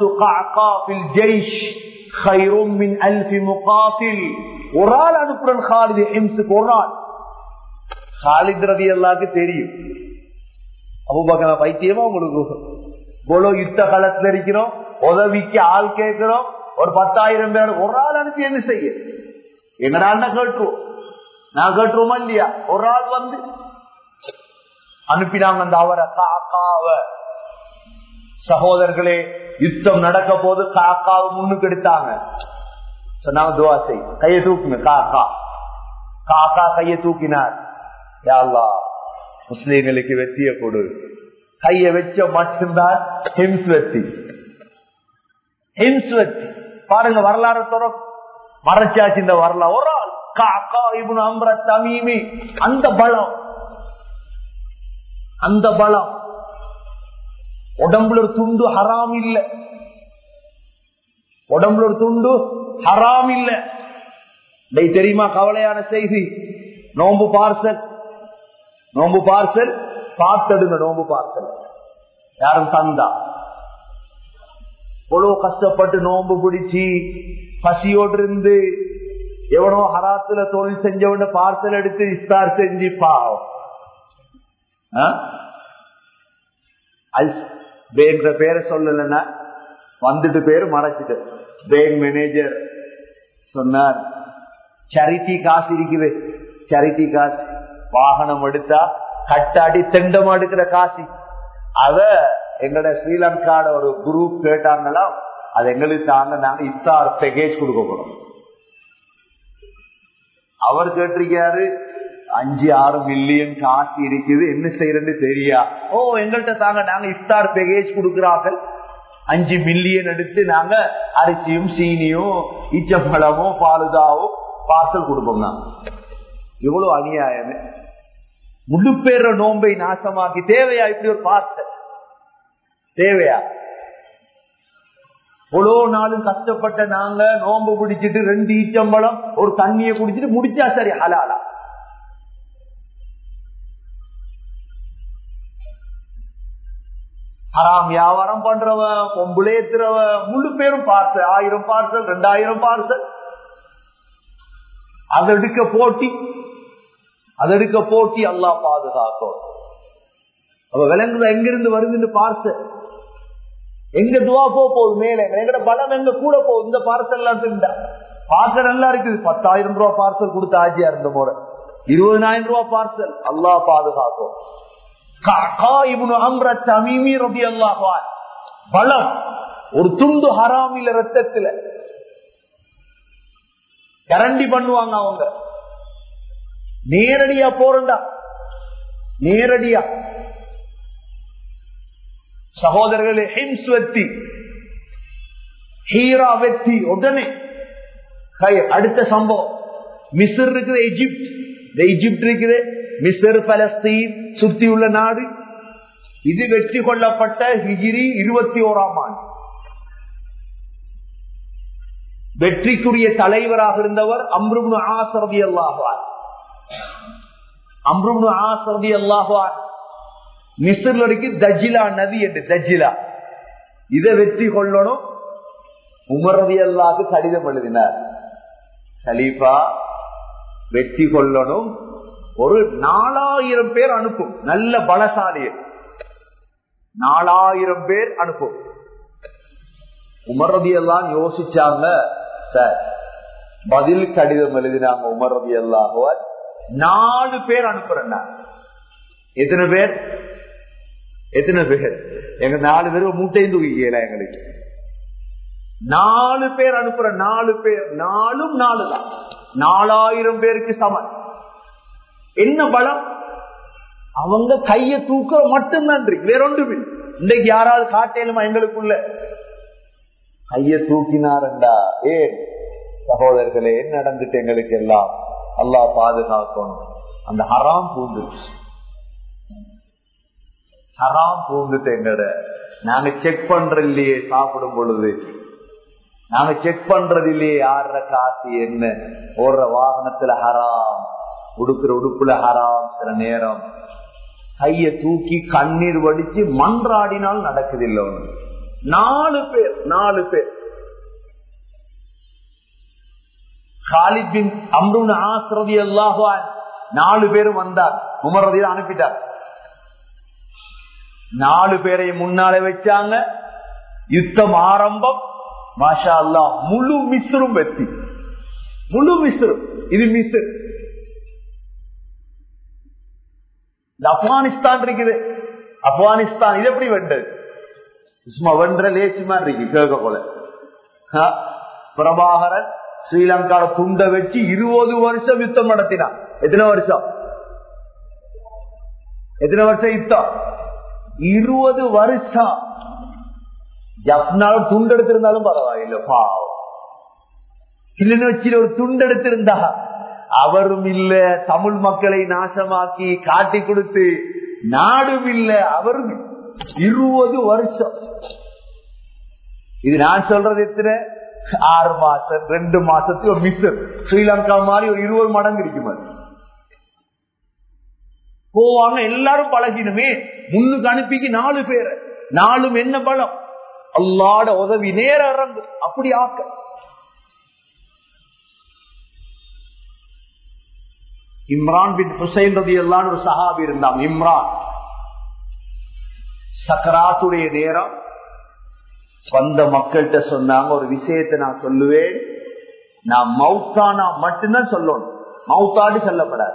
Speaker 1: ஒரு ஆள் அனுப்புறன் ஹாலிது எம்ஸுக்கு ஒரு ஆள் ஹாலித் ரவி எல்லாருக்கு தெரியும் அபுபக்கன பைத்தியமா உங்களுக்கு போலோ யுத்த காலத்துல இருக்கிறோம் உதவிக்கு ஆள் கேட்கிறோம் ஒரு பத்தாயிரம் பேர் ஒரு ஆள் அனுப்பி என்ன செய்ய எங்கடா கேட்டுருவோம் நான் கேட்டுருவோமா இல்லையா ஒரு ஆள் வந்து அனுப்பினாங்க அந்த அவரை காக்காவ சகோதரர்களே யுத்தம் நடக்க போது காக்காவை முன்னுக்கு எடுத்தாங்க சொன்னாங்க துவா செய் கையை தூக்குங்க காக்கா காக்கா கையை தூக்கினார் யாழ்லா முஸ்லீம்களுக்கு வெற்றிய கொடு கைய வச்ச மட்டும்தான் ஹிம்ஸ் வெற்றி ஹிம்ஸ் வெற்றி பாருங்க வரலாறு துற மறைச்சாச்சு இந்த வரலாறு ஒரு ஆள் காக்கா இவனு அம்பர தமீமி அந்த பலம் அந்த பலம் உடம்புல ஒரு துண்டு ஹராம் இல்ல உடம்புல ஒரு துண்டு ஹராம் இல்ல தெரியுமா கவலையான செய்தி நோம்பு பார்சல் நோம்பு பார்சல் பார்த்தடுங்க நோம்பு பார்சல் யாரும் தந்தா எவ்வளவு கஷ்டப்பட்டு நோம்பு பிடிச்சி பசியோடு இருந்து எவனோ ஹராத்துல தொழில் செஞ்சவன பார்சல் எடுத்து இஸ்தார் செஞ்சு பாவம் பேங்கிற பேரை சொல்லலன்னா வந்துட்டு பேரு மறைச்சிட்டு பேங்க் மேனேஜர் சொன்னார் சரிட்டி காசு இருக்குது சரிட்டி காசு வாகனம் எடுத்தா கட்டாடி தெண்டம் எடுக்கிற காசு அத எங்கட ஸ்ரீலங்காட ஒரு குரூப் கேட்டாங்களா அது எங்களுக்கு தாங்க நாங்க இத்தார் பேக்கேஜ் கொடுக்க போறோம் அவர் கேட்டிருக்காரு அஞ்சு ஆறு மில்லியன் காசு இருக்குது என்ன செய்யறன்னு தெரியா ஓ எங்கள்கிட்ட தாங்க நாங்க இஃப்தார் பேக்கேஜ் கொடுக்கிறார்கள் அஞ்சு மில்லியன் எடுத்து நாங்க அரிசியும் சீனியும் ஈச்சப்பழமும் பாலுதாவும் பார்சல் கொடுப்போம் நாங்க இவ்வளவு அநியாயம் முழு பேர நோன்பை நாசமாக்கி தேவையா இப்படி ஒரு பார்த்த தேவையா இவ்வளோ நாளும் கஷ்டப்பட்ட நாங்க நோன்பு பிடிச்சிட்டு ரெண்டு ஈச்சம்பழம் ஒரு தண்ணியை குடிச்சிட்டு முடிச்சா சரி ஹலாலா ஹராம் வியாபாரம் பண்றவன் பொம்புளே ஏத்துறவன் முழு பேரும் பார்சல் ஆயிரம் பார்சல் ரெண்டாயிரம் பார்சல் அதை எடுக்க போட்டி அதை எடுக்க போட்டி அல்லா பாதுகாக்கும் அவ விலங்குல எங்கிருந்து வருதுன்னு பார்சல் எங்க துவா போ போகுது மேலே எங்கட பலம் எங்க கூட போகுது இந்த பார்சல் எல்லாம் திண்டா பார்சல் நல்லா இருக்குது பத்தாயிரம் ரூபாய் பார்சல் கொடுத்த ஆஜியா இருந்த முறை இருபதாயிரம் ரூபாய் பார்சல் அல்லா பாதுகாக்கும் பலம் ஒரு துண்டு ஹராமில ரத்தத்துல கரண்டி பண்ணுவாங்க அவங்க நேரடியா போறண்டா நேரடியா சகோதரர்களே ஹிம்ஸ் வெத்தி ஹீரா வெத்தி உடனே அடுத்த சம்பவம் மிஸ்ர் இருக்குது எஜிப்ட் இந்த எஜிப்ட் இருக்குது மிஸ்ர் பலஸ்தீன் சுத்தி உள்ள நாடு இது வெற்றி கொள்ளப்பட்ட ஹிஜிரி இருபத்தி ஓராம் ஆண்டு வெற்றிக்குரிய தலைவராக இருந்தவர் அம்ருப்னு ஆசரதி அல்லாஹார் அம்ருப்னு ஆசரதி அல்லாஹார் மிஸ்ரில் இருக்கு தஜிலா நதி என்று தஜிலா இதை வெற்றி கொள்ளணும் உமரதி அல்லாக்கு கடிதம் எழுதினார் கலீஃபா வெற்றி கொள்ளணும் ஒரு நாலாயிரம் பேர் அனுப்பும் நல்ல பலசாலிய நாலாயிரம் பேர் அனுப்பும் உமரதி எல்லாம் யோசிச்சாங்க சார் பதில் கடிதம் எழுதினாங்க உமரதி அல்லாஹுவ நாலு பேர் அனுப்புறேன் எத்தனை பேர் எத்தனை பேர் எங்க நாலு பேர் மூட்டையும் தூக்கிக்கல எங்களுக்கு நாலு பேர் அனுப்புற நாலு பேர் நாலும் நாலு தான் நாலாயிரம் பேருக்கு சமன் என்ன பலம் அவங்க கைய தூக்க மட்டும்தான் இருக்கு வேற ஒன்றும் இன்றைக்கு யாராவது காட்டேலுமா எங்களுக்குள்ள கைய தூக்கினாரண்டா ஏன் சகோதரர்களே என்ன நடந்துட்டு எங்களுக்கு எல்லாம் அல்லா பாதுகாக்கணும் அந்த ஹராம் பூந்துச்சு ஹராம் பூந்துட்டு எங்கட நாங்க செக் பண்ற இல்லையே சாப்பிடும் பொழுது நாங்க செக் பண்றது இல்லையே ஆடுற காசு என்ன ஓடுற வாகனத்துல ஹராம் உடுக்கிற உடுப்புல ஹராம் சில நேரம் கைய தூக்கி கண்ணீர் வடிச்சு மன்றாடினால் நடக்குது இல்ல ஒண்ணு நாலு பேர் நாலு பேர் காலித் பின் அம்ருன் ஆசிரதி அல்லாஹான் நாலு பேரும் வந்தார் உமரதியை அனுப்பிட்டார் நாலு பேரை முன்னாலே வச்சாங்க யுத்தம் ஆரம்பம் மாஷா அல்லா முழு மிஸ்ரும் வெற்றி முழு மிஸ்ரும் இது மிஸ்ர் ஆப்கானிஸ்தான் இருக்குது ஆப்கானிஸ்தான் இது எப்படி வெண்டது சும்மா வென்ற லேசி மாதிரி இருக்கு கேட்க போல பிரபாகரன் ஸ்ரீலங்கால துண்ட வச்சு இருபது வருஷம் யுத்தம் நடத்தினான் எத்தனை வருஷம் எத்தனை வருஷம் யுத்தம் இருபது வருஷம் ஜப்னாலும் துண்டு எடுத்திருந்தாலும் பரவாயில்ல பாவம் கிளிநொச்சியில் ஒரு துண்டு எடுத்திருந்தா அவரும் இல்ல தமிழ் மக்களை நாசமாக்கி காட்டி கொடுத்து நாடும் இல்ல அவரும் இருபது வருஷம் இது நான் சொல்றது எத்தனை ஆறு மாசம் ரெண்டு மாசத்துக்கு ஒரு மிஸ் ஸ்ரீலங்கா மாதிரி ஒரு இருபது மடங்கு இருக்குமா போவாங்க எல்லாரும் பழகினுமே முன்னுக்கு அனுப்பிக்கு நாலு பேர் நாலும் என்ன பலம் அல்லாட உதவி நேர இறங்கு அப்படி ஆக்க இம்ரான் பின் ஹுசைன் ரதி எல்லாம் ஒரு சஹாபி இருந்தான் இம்ரான் சக்கராத்துடைய நேரம் வந்த மக்கள்கிட்ட சொன்னாங்க ஒரு விஷயத்தை நான் சொல்லுவேன் நான் மவுத்தானா மட்டும்தான் சொல்லணும் மவுத்தாடி சொல்லப்படாது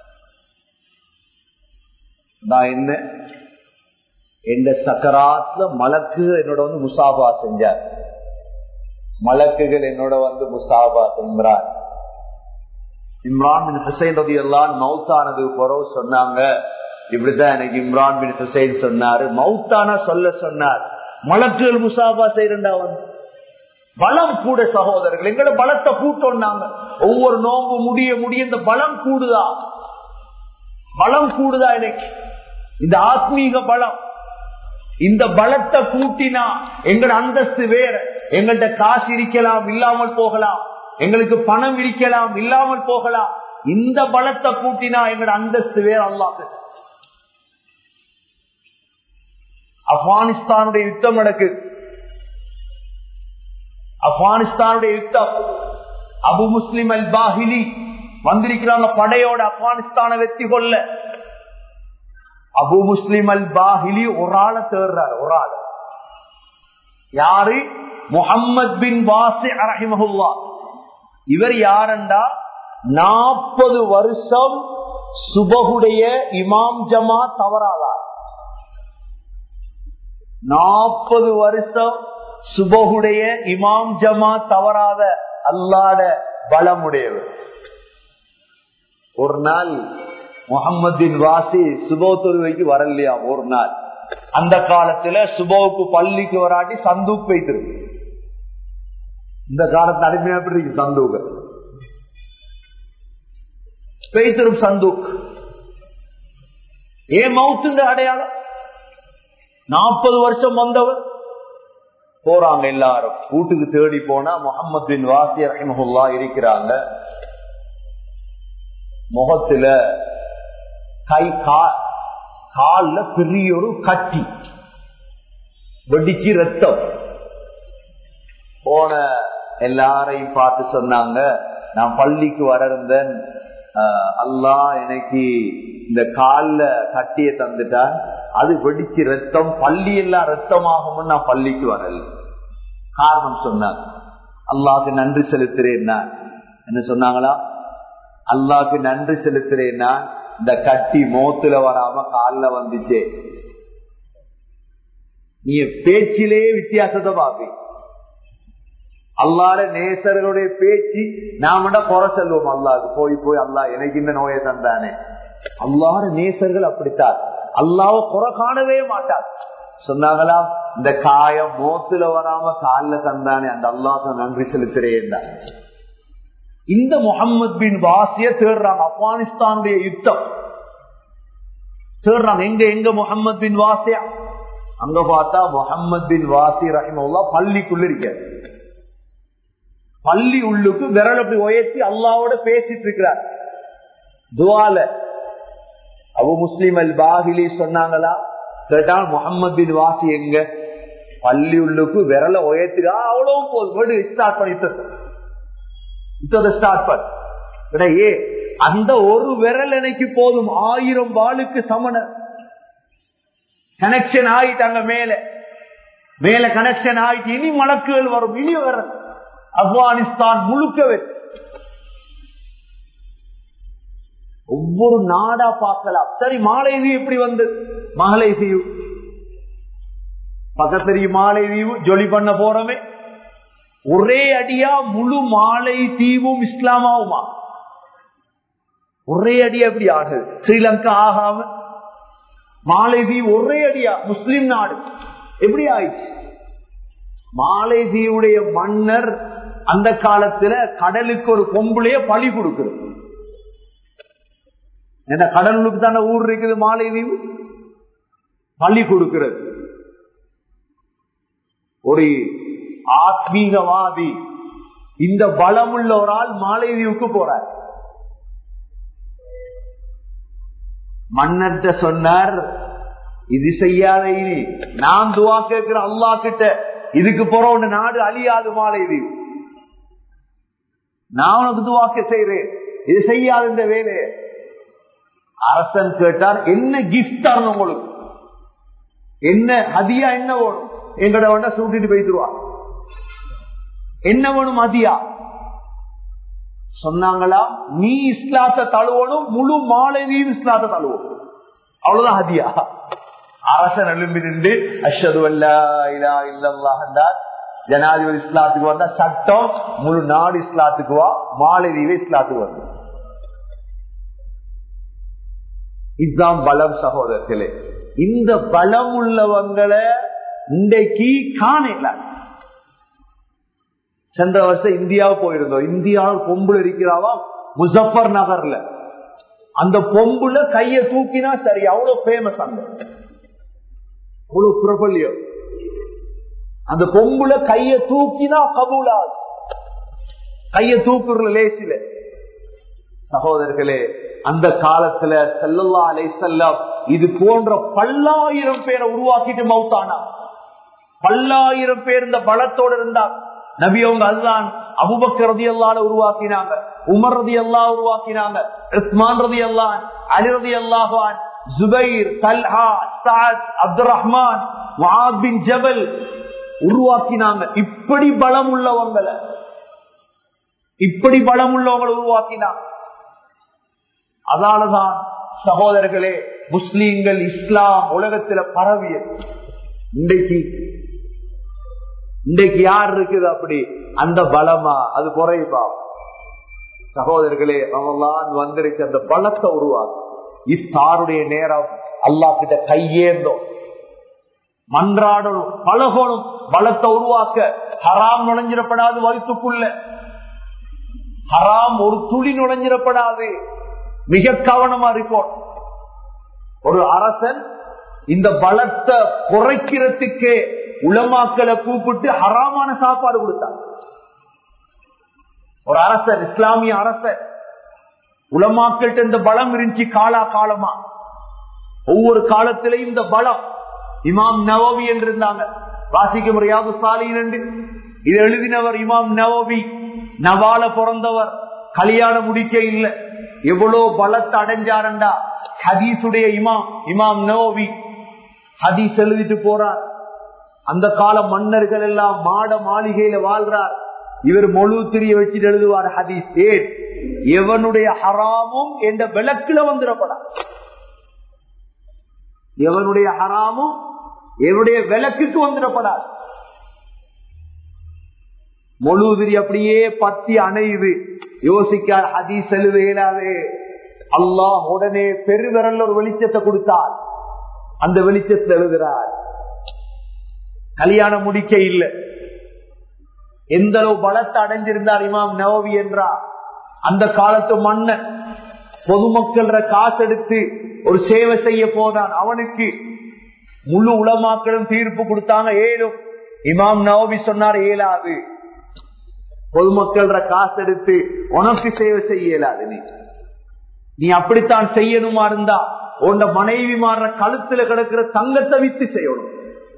Speaker 1: நான் என்ன எந்த சக்கராத்துல மலக்கு என்னோட வந்து முசாபா செஞ்சார் மலக்குகள் என்னோட வந்து முசாபா இம்ரான் இம்ரான் பின் ஹுசைன் ரதி எல்லாம் மவுத்தானது பிறகு சொன்னாங்க இப்படிதான் எனக்கு இம்ரான் பின் ஹுசைன் சொன்னாரு மவுத்தானா சொல்ல சொன்னார் மலக்குகள் முசாபா செய்யறா வந்து பலம் கூட சகோதரர்கள் எங்களோட பலத்தை கூட்டோம்னாங்க ஒவ்வொரு நோம்பு முடிய முடிய இந்த பலம் கூடுதா பலம் கூடுதா எனக்கு இந்த ஆத்மீக பலம் இந்த பலத்தை கூட்டினா எங்கட அந்தஸ்து வேற எங்கள்கிட்ட காசு இருக்கலாம் இல்லாமல் போகலாம் எங்களுக்கு பணம் இருக்கலாம் இல்லாமல் போகலாம் இந்த பலத்தை கூட்டினா எங்கட அந்தஸ்து வேற அல்லாஹ் ஆப்கானிஸ்தானுடைய யுத்தம் நடக்கு ஆப்கானிஸ்தானுடைய யுத்தம் அபு முஸ்லிம் அல் பாஹிலி வந்திருக்கிறாங்க படையோட ஆப்கானிஸ்தானை வெற்றி கொள்ள அபு முஸ்லிம் அல் பாஹிலி ஒரு ஆளை தேர்றாரு ஒரு ஆள் யாரு முகம்மது பின் வாசி அரஹிமஹுல்லா இவர் யாரண்டா நாற்பது வருஷம் சுபகுடைய இமாம் ஜமா தவறாதார் நாற்பது வருஷம் சுபகுடைய இமாம் ஜமா தவறாத அல்லாத பலமுடையவர் ஒரு நாள் முகமதின் வாசி சுபோ தொழுவைக்கு வரலையா ஒரு நாள் அந்த காலத்துல சுபோவுக்கு பள்ளிக்கு வராட்டி சந்தூக் வைத்திருக்கு இந்த காலத்து அடிமையா எப்படி இருக்கு சந்தூக பெய்திரும் சந்தூக் ஏன் மவுத்துங்க அடையாளம் நாற்பது வருஷம் வந்தவர் போறாங்க எல்லாரும் வீட்டுக்கு தேடி போனா முகமது பின் வாசி ரஹிமஹுல்லா இருக்கிறாங்க முகத்துல கை கால்ல பெரிய ஒரு கட்டி வெடிச்சு ரத்தம் போன எல்லாரையும் பார்த்து சொன்னாங்க நான் பள்ளிக்கு வர இருந்தேன் அல்லா எனக்கு இந்த கால்ல கட்டிய தந்துட்டான் அது வெடிச்சு ரத்தம் பள்ளி எல்லாம் ரத்தமாகும் நான் பள்ளிக்கு வரல காரணம் சொன்னாங்க அல்லாக்கு நன்றி செலுத்துறேன் நான் என்ன சொன்னாங்களா அல்லாக்கு நன்றி செலுத்துறேன்னா இந்த கட்டி மோத்துல வராம காலில் வந்துச்சே நீ பேச்சிலே வித்தியாசத்தை பாப்பி அல்லாட நேசர்களுடைய பேச்சு நாம குறை செல்வோம் அல்லாது போய் போய் அல்லா எனக்கு இந்த நோயை தந்தானே அல்லாட நேசர்கள் அப்படித்தான் அல்லாவ குறை காணவே மாட்டார் சொன்னாங்களா இந்த காயம் மோத்துல வராம காலில் தந்தானே அந்த அல்லாத நன்றி செலுத்துறேன் இந்த முகமது பின் வாசிய தேடுறாங்க ஆப்கானிஸ்தானுடைய யுத்தம் தேடுறாங்க எங்க எங்க முகமது பின் வாசியா அங்க பார்த்தா முகமது பின் வாசி ரஹிமல்லா பள்ளிக்குள்ள இருக்க பள்ளி உள்ளுக்கு விரல் அப்படி உயர்த்தி அல்லாவோட பேசிட்டு இருக்கிறார் துவால அபு முஸ்லிம் அல் பாகிலி சொன்னாங்களா கேட்டால் முகமது பின் வாசி எங்க பள்ளி உள்ளுக்கு விரல உயர்த்தி அவ்வளவு போதும் ஸ்டார்ட் பண்ணிட்டு ஸ்டார்ட் பண்ண ஏ அந்த ஒரு விரல் எனக்கு போதும் ஆயிரம் வாளுக்கு சமண கனெக்ஷன் ஆயிட்டாங்க மேல மேல கனெக்ஷன் ஆயிட்டு இனி மலக்குகள் வரும் இனி வர ஆப்கானிஸ்தான் முழுக்கவே ஒவ்வொரு நாடா பார்க்கலாம் சரி மாலைதீவு எப்படி வந்து மாலைதீவு பக்கத்தறி மாலைதீவு ஜொலி பண்ண போறோமே ஒரே அடியா முழு மாலை தீவும் இஸ்லாமாவுமா ஒரே அடியா எப்படி ஆகுது ஸ்ரீலங்கா ஆகாம மாலைதீவு ஒரே அடியா முஸ்லிம் நாடு எப்படி ஆயிடுச்சு மாலைதீவுடைய மன்னர் அந்த காலத்துல கடலுக்கு ஒரு பொம்புளைய பழி கொடுக்கிறது என்ன கடலுக்கு தானே ஊர் இருக்குது மாலைதீவு பழி கொடுக்கிறது ஒரு ஆத்மீகவாதி இந்த பலமுள்ள ஒரு ஆள் மாலைதீவுக்கு போறார் மன்னர்கிட்ட சொன்னார் இது செய்யாத இனி நான் துவா கேட்கிற அல்லா கிட்ட இதுக்கு போற ஒண்ணு நாடு அழியாது மாலைதீவு நான் உனக்கு துவாக்க செய்றேன் இது செய்யாது இந்த வேலையை அரசன் கேட்டார் என்ன கிஃப்ட் தரணும் உங்களுக்கு என்ன ஹதியா என்ன வேணும் எங்கட வேண்டா சூட்டிட்டு போய்த்துருவா என்ன வேணும் அதியா சொன்னாங்களா நீ இஸ்லாத்தை தழுவணும் முழு மாலையிலையும் இஸ்லாத்தை தழுவணும் அவ்வளவுதான் ஹதியா அரசன் எழும்பி நின்று அஷது அல்லா இல்லா இல்லல்லாஹ் ஜனாதிபதி இஸ்லாத்துக்கு வந்தா சட்டம் முழு நாடு இஸ்லாத்துக்கு வா மாலைதீவு இஸ்லாத்துக்கு வந்து இதுதான் பலம் சகோதரர்களே இந்த பலம் உள்ளவங்களை இன்றைக்கு காணல சென்ற வருஷம் இந்தியாவுக்கு போயிருந்தோம் இந்தியாவில் பொம்புல இருக்கிறாவா முசஃபர் நகர்ல அந்த பொம்புல கைய தூக்கினா சரி அவ்வளவு ஃபேமஸ் அங்க அவ்வளவு பிரபல்யம் அந்த பொம்புல கைய தூக்கினா கபூலா கைய தூக்குற லேசில சகோதரர்களே அந்த காலத்துல செல்லல்லா அலை செல்லம் இது போன்ற பல்லாயிரம் பேரை உருவாக்கிட்டு மௌத்தானா பல்லாயிரம் பேர் இந்த பலத்தோடு இருந்தார் நபி அவங்க அதுதான் அபுபக்கர் ரதி அல்லாத உருவாக்கினாங்க உமர் ரதி அல்லா உருவாக்கினாங்க உஸ்மான் ரதி அல்லான் அலி ரதி அல்லாஹான் Zubair Talha Saad Abdul Rahman bin Jabal உருவாக்கினாங்க இப்படி பலம் உள்ளவங்களை இப்படி பலம் உள்ளவங்களை உருவாக்கினாங்க அதனாலதான் சகோதரர்களே முஸ்லீம்கள் இஸ்லாம் உலகத்துல பரவியது இன்றைக்கு இன்றைக்கு யார் இருக்குது அப்படி அந்த பலமா அது குறைவா சகோதரர்களே அவெல்லாம் வந்திருக்கு அந்த பலத்தை உருவாக்கும் இஸ்தாருடைய நேரம் அல்லா கிட்ட கையேந்தோம் மன்றாடணும் பழகணும் பலத்தை உருவாக்க ஹராம் நுழைஞ்சிடப்படாது வயிற்றுக்குள்ள ஹராம் ஒரு துளி நுழைஞ்சிடப்படாது மிக கவனமா இருக்கும் ஒரு அரசன் இந்த பலத்தை குறைக்கிறதுக்கே உலமாக்களை கூப்பிட்டு ஹராமான சாப்பாடு கொடுத்தார் ஒரு அரசர் இஸ்லாமிய அரசர் உலமாக்கிட்ட இந்த பலம் இருந்துச்சு காலா காலமா ஒவ்வொரு காலத்திலையும் இந்த பலம் இமாம் நவவி என்று இருந்தாங்க வாசிக்க முடியாது சாலின் என்று இது எழுதினவர் இமாம் நவவி நவால பிறந்தவர் கல்யாணம் முடிக்க இல்லை எவ்வளவு பலத்தை அடைஞ்சாரண்டா ஹதீசுடைய இமாம் இமாம் நவோவி ஹதீஸ் எழுதிட்டு போறார் அந்த கால மன்னர்கள் எல்லாம் மாட மாளிகையில வாழ்றார் இவர் மொழு திரிய வச்சுட்டு எழுதுவார் ஹதீஸ் ஏன் எவனுடைய ஹராமும் என்ற விளக்குல வந்துடப்படா எவனுடைய ஹராமும் எவனுடைய விளக்குக்கு வந்துடப்படாது மொழுதிரி அப்படியே பத்தி அணையுது யோசிக்கார் ஹதீஸ் எழுத இயலாது அல்லாஹ் உடனே பெருவிரல் ஒரு வெளிச்சத்தை கொடுத்தார் அந்த வெளிச்சத்தை எழுதுறார் கல்யாணம் முடிக்க இல்லை எந்த அளவு பலத்தை அடைஞ்சிருந்தார் இமாம் நவவி என்றார் அந்த காலத்து மன்னன் பொதுமக்கள காசு எடுத்து ஒரு சேவை செய்ய போனான் அவனுக்கு முழு உளமாக்களும் தீர்ப்பு கொடுத்தாங்க ஏழும் இமாம் நவவி சொன்னார் ஏலாது பொதுமக்கள காசு எடுத்து உனக்கு சேவை செய்ய இயலாது நீ நீ அப்படித்தான் செய்யணுமா இருந்தா உன்ட மனைவி மாற கழுத்துல கிடக்கிற தங்கத்தை வித்து செய்யணும்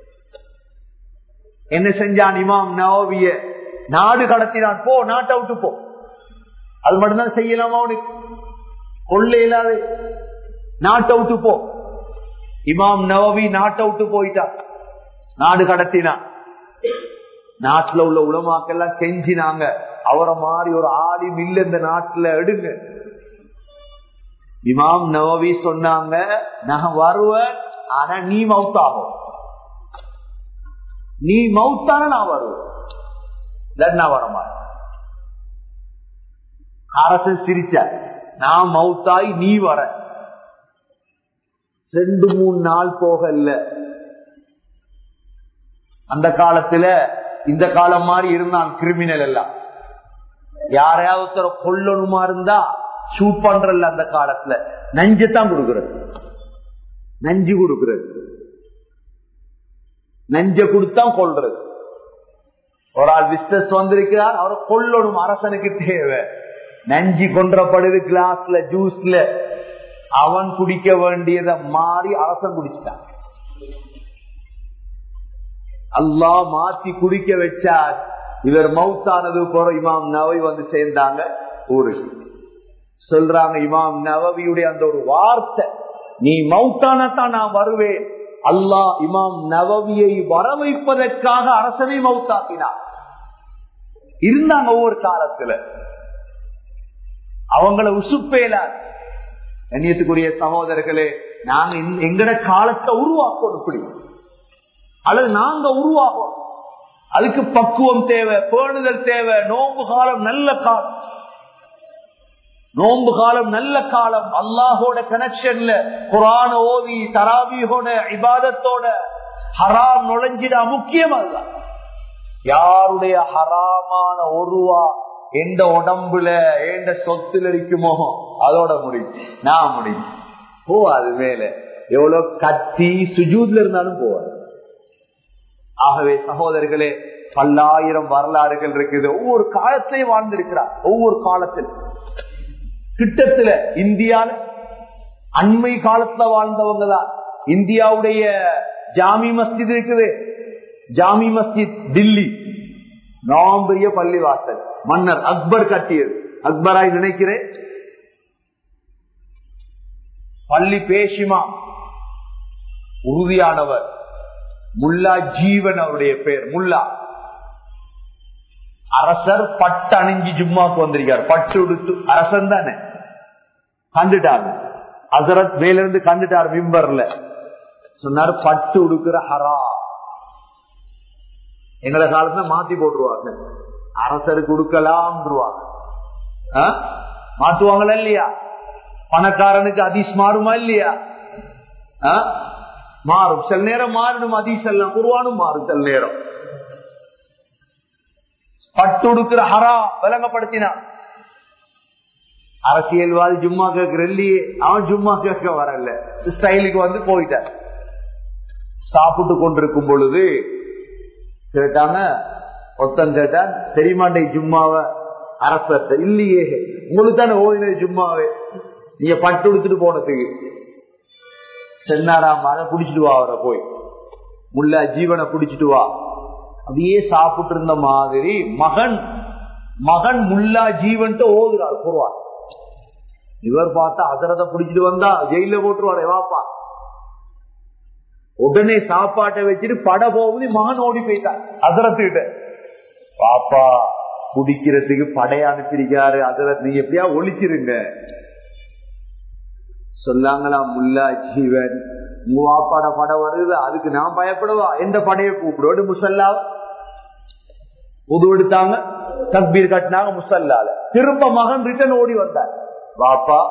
Speaker 1: என்ன செஞ்சான் இமாம் நவோவிய நாடு கடத்தினான் போ நாட்டை விட்டு போ அது மட்டும்தான் செய்யலாமா அவனுக்கு கொள்ள இல்லாத நாட்டை விட்டு போ இமாம் நவவி நாட்டை விட்டு போயிட்டான் நாடு கடத்தினான் நாட்டுல உள்ள உலமாக்கெல்லாம் கெஞ்சினாங்க அவரை மாதிரி ஒரு ஆடி மில்ல இந்த நாட்டுல எடுங்க இமாம் நவவி சொன்னாங்க நான் வருவேன் ஆனா நீ மவுத்தாகும் நீ மவுத்தான நான் வருவேன் நான் வரமாட்டேன் அரசன் சிரிச்ச நான் மவுத்தாய் நீ வர ரெண்டு மூணு நாள் போகல அந்த காலத்துல இந்த காலம் மாதிரி இருந்தான் கிரிமினல் எல்லாம் யாரையாவது ஒருத்தர கொல்லணுமா இருந்தா ஷூட் பண்றல அந்த காலத்துல நஞ்சத்தான் கொடுக்கறது நஞ்சு கொடுக்கறது நஞ்ச கொடுத்தா கொள்றது ஒரு ஆள் பிசினஸ் வந்திருக்கிறார் அவரை கொல்லணும் அரசனுக்கு தேவை நஞ்சு கொன்றப்படுது கிளாஸ்ல ஜூஸ்ல அவன் குடிக்க வேண்டியதை மாறி அரசன் குடிச்சிட்டான் அல்லா மாத்தி குடிக்க வச்சார் இவர் மவுத்தானது போற இமாம் நவை வந்து சேர்ந்தாங்க ஊருக்கு சொல்றாங்க இமாம் நவவியுடைய அந்த ஒரு வார்த்தை நீ மவுத்தானத்தான் நான் வருவேன் அல்லாஹ் இமாம் நவவியை வர வைப்பதற்காக அரசனை மவுத்தாக்கினார் இருந்தாங்க ஒவ்வொரு காலத்துல அவங்கள உசுப்பேல கண்ணியத்துக்குரிய சகோதரர்களே நாங்க எங்கட காலத்தை உருவாக்கணும் இப்படி அல்லது நாங்க உருவாகும் அதுக்கு பக்குவம் தேவை பேணுதல் தேவை நோம்பு காலம் நல்ல காலம் நோம்பு காலம் நல்ல காலம் அல்லாஹோட கனெக்ஷன்ல குரான ஓதி தராவியோட இபாதத்தோட ஹராம் நுழைஞ்சிடா முக்கியம் அதுதான் யாருடைய ஹராமான ஒருவா எந்த உடம்புல எந்த சொத்துல இருக்குமோ அதோட முடியும் நான் முடியும் போவாது மேல எவ்வளவு கத்தி சுஜூத்ல இருந்தாலும் போவாது ஆகவே சகோதரர்களே பல்லாயிரம் வரலாறுகள் இருக்குது ஒவ்வொரு காலத்திலையும் வாழ்ந்திருக்கிறார் ஒவ்வொரு காலத்தில் கிட்டத்துல இந்தியால அண்மை காலத்துல வாழ்ந்தவங்க தான் இந்தியாவுடைய ஜாமி மஸ்ஜித் இருக்குது ஜாமி மஸ்ஜித் டில்லி பெரிய பள்ளி வாசல் மன்னர் அக்பர் கட்டியது அக்பராய் நினைக்கிறேன் பள்ளி பேஷிமா உறுதியானவர் முல்லா ஜீவன் அவருடைய பேர் முல்லா அரசர் பட்டு அணிஞ்சு ஜும்மாக்கு வந்திருக்கார் பட்டு உடுத்து அரசன் தானே கண்டுட்டாங்க அசரத் மேல இருந்து கண்டுட்டார் மிம்பர்ல சொன்னார் பட்டு உடுக்கிற ஹரா எங்களை காலத்துல மாத்தி போட்டுருவாங்க அரசருக்கு கொடுக்கலாம் மாத்துவாங்களா இல்லையா பணக்காரனுக்கு அதிஸ் மாறுமா இல்லையா மாறும் சில நேரம் மாறணும் அதிஸ் எல்லாம் குருவானும் மாறும் சில நேரம் பட்டு உடுக்கிற ஹரா விளங்கப்படுத்தினான் அரசியல்வாதி ஜும்மா கேட்கிற இல்லையே அவன் ஜும்மா கேட்க வரல ஸ்டைலுக்கு வந்து போயிட்டார் சாப்பிட்டு கொண்டிருக்கும் பொழுது கேட்டாங்க ஒருத்தன் கேட்டான் தெரியுமாண்டே ஜும்மாவ அரசத்தை இல்லையே உங்களுக்கு தானே ஓதினது ஜும்மாவே நீங்க பட்டு உடுத்துட்டு போனதுக்கு சென்னாராம் அதை குடிச்சிட்டு வா அவரை போய் முல்லா ஜீவனை குடிச்சிட்டு வா அப்படியே சாப்பிட்டு இருந்த மாதிரி மகன் மகன் முல்லா ஜீவன் ஓதுறார் போடுவார் இவர் பார்த்தா அதரத பிடிச்சிட்டு வந்தா ஜெயில போட்டுருவாரு வாப்பா உடனே சாப்பாட்டை வச்சுட்டு பட போகுது மகன் ஓடி போயிட்டான் அதரத்துக்கிட்ட பாப்பா குடிக்கிறதுக்கு படைய அனுப்பியிருக்காரு அதரத் நீங்க எப்படியா ஒழிச்சிருங்க சொல்லாங்களா முல்லா ஜீவன் உங்க வாப்பாட படம் வருது அதுக்கு நான் பயப்படுவா எந்த படையை கூப்பிடுவோடு முசல்லா உது எடுத்தாங்க தக்பீர் கட்டினாங்க முசல்லால திரும்ப மகன் ரிட்டர்ன் ஓடி வந்தார் வாப்பா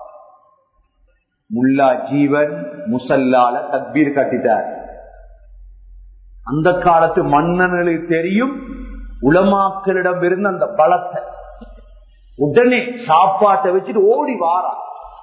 Speaker 1: முல்லா ஜீவன் முசல்லால தக்பீர் கட்டிட்டார் அந்த காலத்து மன்னர்களுக்கு தெரியும் உலமாக்களிடம் இருந்து அந்த பலத்தை உடனே சாப்பாட்டை வச்சுட்டு ஓடி வாரா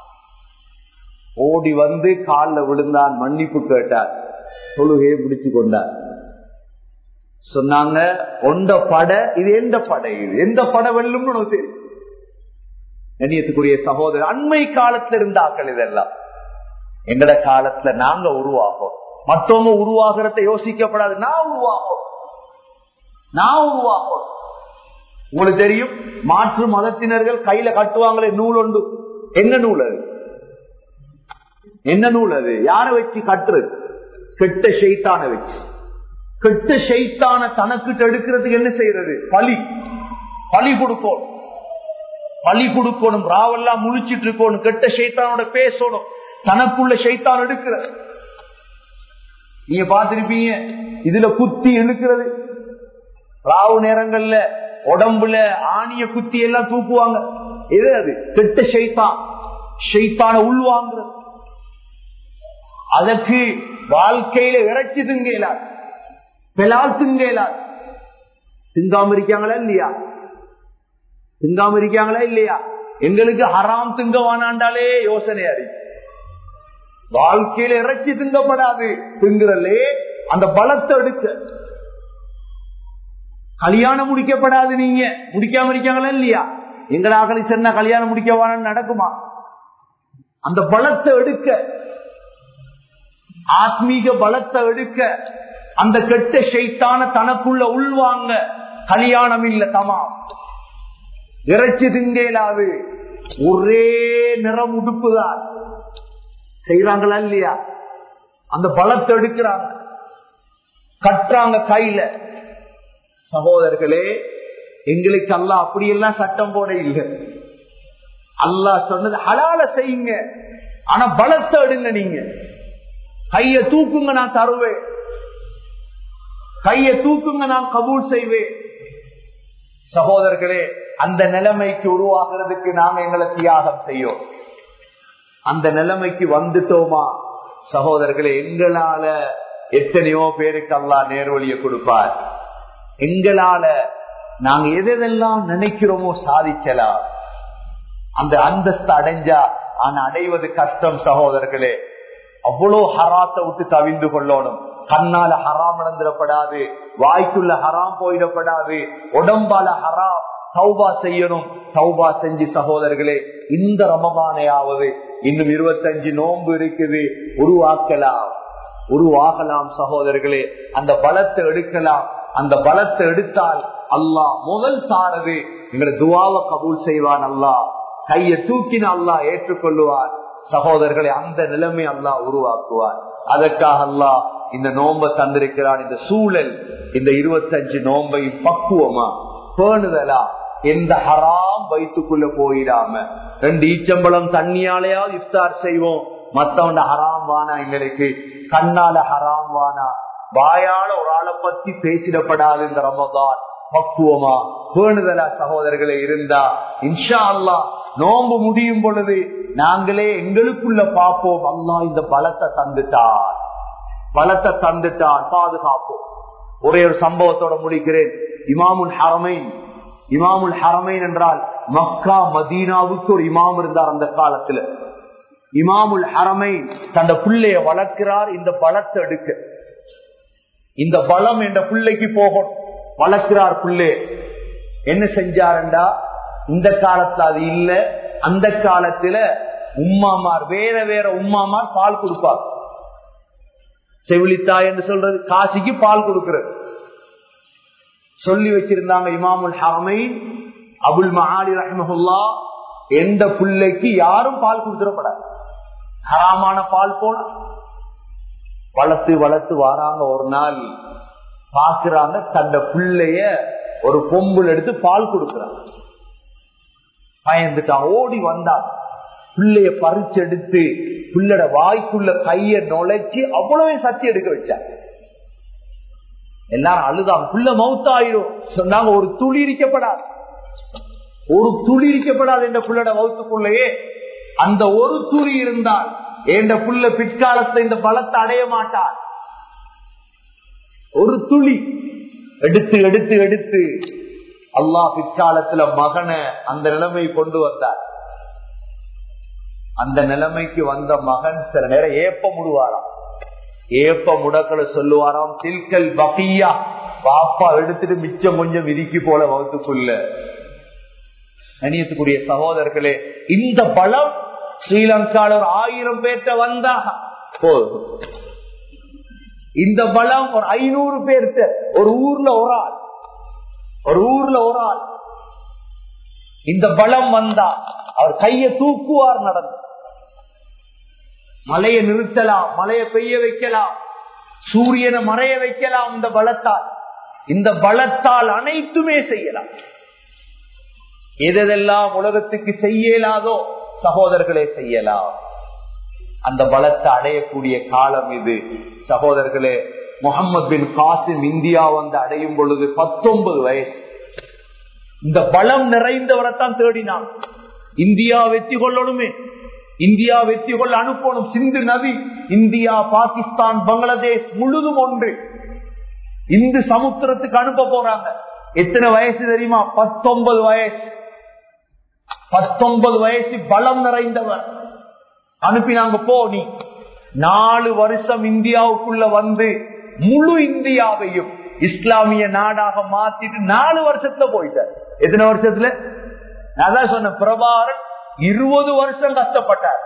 Speaker 1: ஓடி வந்து காலில் விழுந்தான் மன்னிப்பு கேட்டார் தொழுகையை முடிச்சு கொண்டார் சொன்னாங்க ஒண்ட படை இது எந்த படை இது எந்த படை வெல்லும்னு உனக்கு தெரியும் கண்ணியத்துக்குரிய சகோதரர் அண்மை காலத்துல இருந்தாக்கள் இதெல்லாம் எங்கட காலத்துல நாங்க உருவாகும் மத்தவங்க உருவாகிறத யோசிக்கப்படாது நான் உருவாகும் நான் உருவாகும் உங்களுக்கு தெரியும் மாற்று மதத்தினர்கள் கையில கட்டுவாங்களே நூல் ஒன்று என்ன நூல் அது என்ன நூல் அது யாரை வச்சு கட்டுறது கெட்ட ஷெய்தான வச்சு கெட்ட ஷெய்தான தனக்கிட்ட எடுக்கிறதுக்கு என்ன செய்யறது பலி பலி கொடுப்போம் பலி கொடுக்கணும் ராவெல்லாம் முழிச்சிட்டு இருக்கணும் கெட்ட ஷைத்தானோட பேசணும் தனக்குள்ள ஷைத்தான் எடுக்கிற நீங்க பாத்திருப்பீங்க இதுல குத்தி இழுக்கிறது ராவு நேரங்கள்ல உடம்புல ஆணிய குத்தி எல்லாம் தூக்குவாங்க எது அது கெட்ட ஷைத்தான் ஷைத்தான உள்வாங்குறது அதற்கு வாழ்க்கையில இறைச்சி திங்கலாது பெலால் திங்கலாது திங்காம இருக்காங்களா இல்லையா திங்காம இருக்காங்களா இல்லையா எங்களுக்கு ஹராம் திங்க வானாண்டாலே யோசனையா இருக்கு வாழ்க்கையில இறைச்சி திங்கப்படாது திங்குறலே அந்த பலத்தை எடுக்க கல்யாணம் முடிக்கப்படாது நீங்க முடிக்காம இருக்காங்களா இல்லையா எங்கடாக்களை சொன்ன கல்யாணம் முடிக்க வானான்னு நடக்குமா அந்த பலத்தை எடுக்க ஆத்மீக பலத்தை எடுக்க அந்த கெட்ட ஷைத்தான தனக்குள்ள உள்வாங்க கல்யாணம் இல்ல தமாம் இறைச்சி திங்கலாது ஒரே நிறம் உடுப்புதான் செய்யறாங்களா இல்லையா அந்த பலத்தை எடுக்கிறாங்க கட்டுறாங்க கையில சகோதரர்களே எங்களுக்கு அல்ல அப்படியெல்லாம் சட்டம் போட இல்லை அல்லா சொன்னது ஹலால செய்யுங்க ஆனா பலத்தை எடுங்க நீங்க கைய தூக்குங்க நான் தருவேன் கைய தூக்குங்க நான் கபூல் செய்வேன் சகோதரர்களே அந்த நிலைமைக்கு உருவாகிறதுக்கு நாங்க எங்களை தியாகம் செய்யும் அந்த நிலைமைக்கு வந்துட்டோமா சகோதரர்களே எங்களால எத்தனையோ பேருக்கு அல்லா நேர்வழிய கொடுப்பார் எங்களால நாங்க எதெல்லாம் நினைக்கிறோமோ சாதிக்கலாம் அந்த அந்தஸ்து அடைஞ்சா ஆனா அடைவது கஷ்டம் சகோதரர்களே அவ்வளவு ஹராத்தை விட்டு தவிந்து கொள்ளணும் கண்ணால ஹராம் நடந்துடப்படாது வாய்க்குள்ள ஹராம் போயிடப்படாது உடம்பால ஹராம் சௌபா செய்யணும் சௌபா செஞ்சு சகோதரர்களே இந்த ரமபானையாவது இன்னும் இருபத்தஞ்சு நோன்பு இருக்குது உருவாக்கலாம் உருவாகலாம் சகோதரர்களே அந்த பலத்தை எடுக்கலாம் அந்த பலத்தை எடுத்தால் அல்லாஹ் முதல் தாரது எங்களை துவாவை கபூல் செய்வான் அல்லாஹ் கையை தூக்கின அல்லாஹ் ஏற்றுக்கொள்ளுவார் சகோதரர்களை அந்த நிலைமை அல்லாஹ் உருவாக்குவார் அதற்காக அல்லாஹ் இந்த நோன்பை தந்திருக்கிறான் இந்த சூழல் இந்த இருபத்தஞ்சு நோன்பை பக்குவமா பேணுதலா எந்த ஹராம் வயிற்றுக்குள்ள போயிடாம ரெண்டு ஈச்சம்பளம் தண்ணியாலேயாவது இஃப்தார் செய்வோம் மத்தவண்ட ஹராம் வானா எங்களுக்கு கண்ணால ஹராம் வானா வாயால ஒரு ஆளை பத்தி பேசிடப்படாது இந்த ரமதான் பக்குவமா பேணுதலா சகோதரர்களே இருந்தா இன்ஷா அல்லா நோம்பு முடியும் பொழுது நாங்களே எங்களுக்குள்ள பார்ப்போம் அல்லா இந்த பலத்தை தந்துட்டார் பலத்தை தந்துட்டார் பாதுகாப்போம் ஒரே ஒரு சம்பவத்தோட முடிக்கிறேன் இமாமுல் ஹரமைன் இமாமுல் ஹரமைன் என்றால் மக்கா மதீனாவுக்கு ஒரு இமாம் இருந்தார் அந்த காலத்துல இமாமுல் ஹரமை தந்த பிள்ளைய வளர்க்கிறார் இந்த பலத்தை எடுக்க இந்த பலம் என்ற பிள்ளைக்கு போகும் வளர்க்கிறார் பிள்ளை என்ன செஞ்சாருண்டா இந்த காலத்துல அது இல்ல அந்த காலத்துல உம்மாமார் வேற வேற உம்மாமார் பால் கொடுப்பார் செவிலித்தாய் என்று சொல்றது காசிக்கு பால் கொடுக்கிறது சொல்லி வச்சிருந்தாங்க இமாமுல் ஹரமை அபுல் மஹாலி ரஹமஹுல்லா எந்த பிள்ளைக்கு யாரும் பால் கொடுத்துடப்படாது ஹராமான பால் போல வளர்த்து வளர்த்து வராங்க ஒரு நாள் பாக்குறாங்க தந்த பிள்ளைய ஒரு பொம்புல எடுத்து பால் கொடுக்கிறாங்க பயந்துட்டான் ஓடி வந்தான் பிள்ளைய பறிச்செடுத்து பிள்ளட வாய்க்குள்ள கைய நுழைச்சு அவ்வளவே சத்தி எடுக்க வச்சாங்க எல்லாரும் அழுதாங்க புள்ள மவுத்தாயிரும் சொன்னாங்க ஒரு துளி இருக்கப்படாது ஒரு துளி இருக்கப்படாது என்ற புள்ளட மவுத்துக்குள்ளேயே அந்த ஒரு துளி இருந்தால் என்ற புள்ள பிற்காலத்தை இந்த பலத்தை அடைய மாட்டார் ஒரு துளி எடுத்து எடுத்து எடுத்து அல்லாஹ் பிற்காலத்துல மகனை அந்த நிலைமை கொண்டு வந்தார் அந்த நிலைமைக்கு வந்த மகன் சில நேரம் ஏப்ப முடுவாராம் ஏப்ப முடக்களை சொல்லுவாராம் தில்கல் பகியா பாப்பா எடுத்துட்டு மிச்சம் கொஞ்சம் விதிக்கு போல வகுத்துக்குள்ள கணியத்துக்குரிய சகோதரர்களே இந்த பலம் ஸ்ரீலங்கால ஒரு ஆயிரம் பேர்த்த வந்தா போதும் இந்த பலம் ஒரு ஐநூறு பேர்த்த ஒரு ஊர்ல ஒரு ஆள் ஒரு ஊர்ல ஒரு ஆள் இந்த பலம் வந்தா அவர் கைய தூக்குவார் நடந்து மலையை நிறுத்தலாம் மலையை பெய்ய வைக்கலாம் சூரியனை மறைய வைக்கலாம் இந்த பலத்தால் இந்த பலத்தால் அனைத்துமே செய்யலாம் எதெல்லாம் உலகத்துக்கு செய்யலாதோ சகோதரர்களே செய்யலாம் அந்த பலத்தை அடையக்கூடிய காலம் இது சகோதரர்களே முகமது பின் காசிம் இந்தியா வந்து அடையும் பொழுது பத்தொன்பது வயசு இந்த பலம் நிறைந்தவரைத்தான் தேடினான் இந்தியா வெற்றி கொள்ளணுமே இந்தியா வெற்றி கொள்ள அனுப்பணும் சிந்து நதி இந்தியா பாகிஸ்தான் பங்களாதேஷ் முழுதும் ஒன்று இந்து சமுத்திரத்துக்கு அனுப்ப போறாங்க எத்தனை வயசு தெரியுமா பத்தொன்பது வயசு பத்தொன்பது வயசு பலம் நிறைந்தவர் அனுப்பினாங்க போ நீ நாலு வருஷம் இந்தியாவுக்குள்ள வந்து முழு இந்தியாவையும் இஸ்லாமிய நாடாக மாத்திட்டு நாலு வருஷத்துல போயிட்டார் எத்தனை வருஷத்துல நான் தான் சொன்ன பிரபாரன் இருபது வருஷம் கஷ்டப்பட்டார்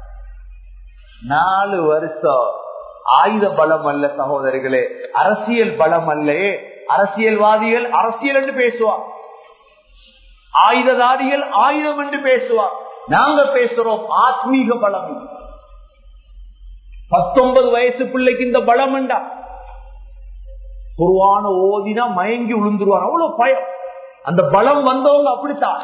Speaker 1: நாலு வருஷம் ஆயுத பலம் அல்ல சகோதரிகளே அரசியல் பலம் அல்லே அரசியல்வாதிகள் அரசியல் என்று பேசுவார் ஆயுததாரிகள் ஆயுதம் என்று பேசுவார் நாங்க பேசுறோம் ஆத்மீக பலம் பத்தொன்பது வயசு பிள்ளைக்கு இந்த பலம் என்றா குருவான ஓதினா மயங்கி விழுந்துருவார் அவ்வளவு பயம் அந்த பலம் வந்தவங்க அப்படித்தான்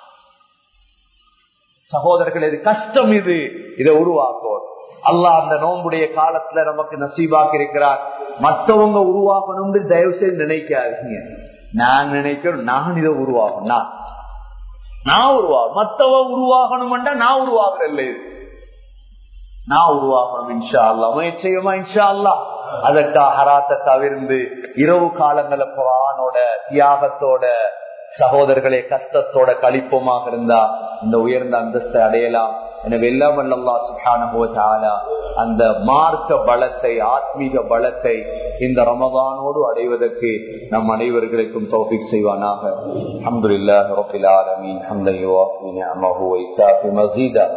Speaker 1: சகோதரர்கள் இது கஷ்டம் இது இதை உருவாக்கும் அல்லாஹ் அந்த நோம்புடைய காலத்துல நமக்கு நசீபாக்கி இருக்கிறார் மற்றவங்க உருவாக்கணும்னு தயவு செய்து நினைக்காதீங்க நான் நினைக்கிறேன் நான் இதை உருவாகும் நான் நான் உருவாகும் மத்தவன் உருவாகணும்டா நான் உருவாகிறல்ல இது நான் உருவாகணும் இன்ஷா அல்லா முயற்சியுமா இன்ஷா அல்லா அதற்காக ஹராத்தை தவிர்ந்து இரவு காலங்களை குரான் ஈமானோட தியாகத்தோட சகோதரர்களே கஷ்டத்தோட கழிப்போமாக இருந்தா இந்த உயர்ந்த அந்தஸ்தை அடையலாம் எனவே எல்லாம் அல்லா சுஹானா அந்த மார்க்க பலத்தை ஆத்மீக பலத்தை இந்த ரமதானோடு அடைவதற்கு நம் அனைவர்களுக்கும் தௌபிக் செய்வானாக அஹமதுல்லாஹ் ரபில் ஆலமீன் ஹம்தை யுவாஃபி நிஅமஹு வ யுகாஃபி மஸீதா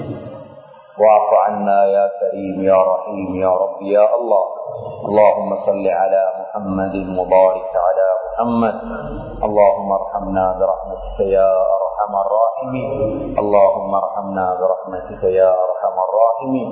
Speaker 1: واعف عنا يا كريم يا رحيم يا رب يا الله اللهم صل على محمد وبارك على محمد اللهم ارحمنا برحمتك يا ارحم الراحمين اللهم ارحمنا برحمتك يا ارحم الراحمين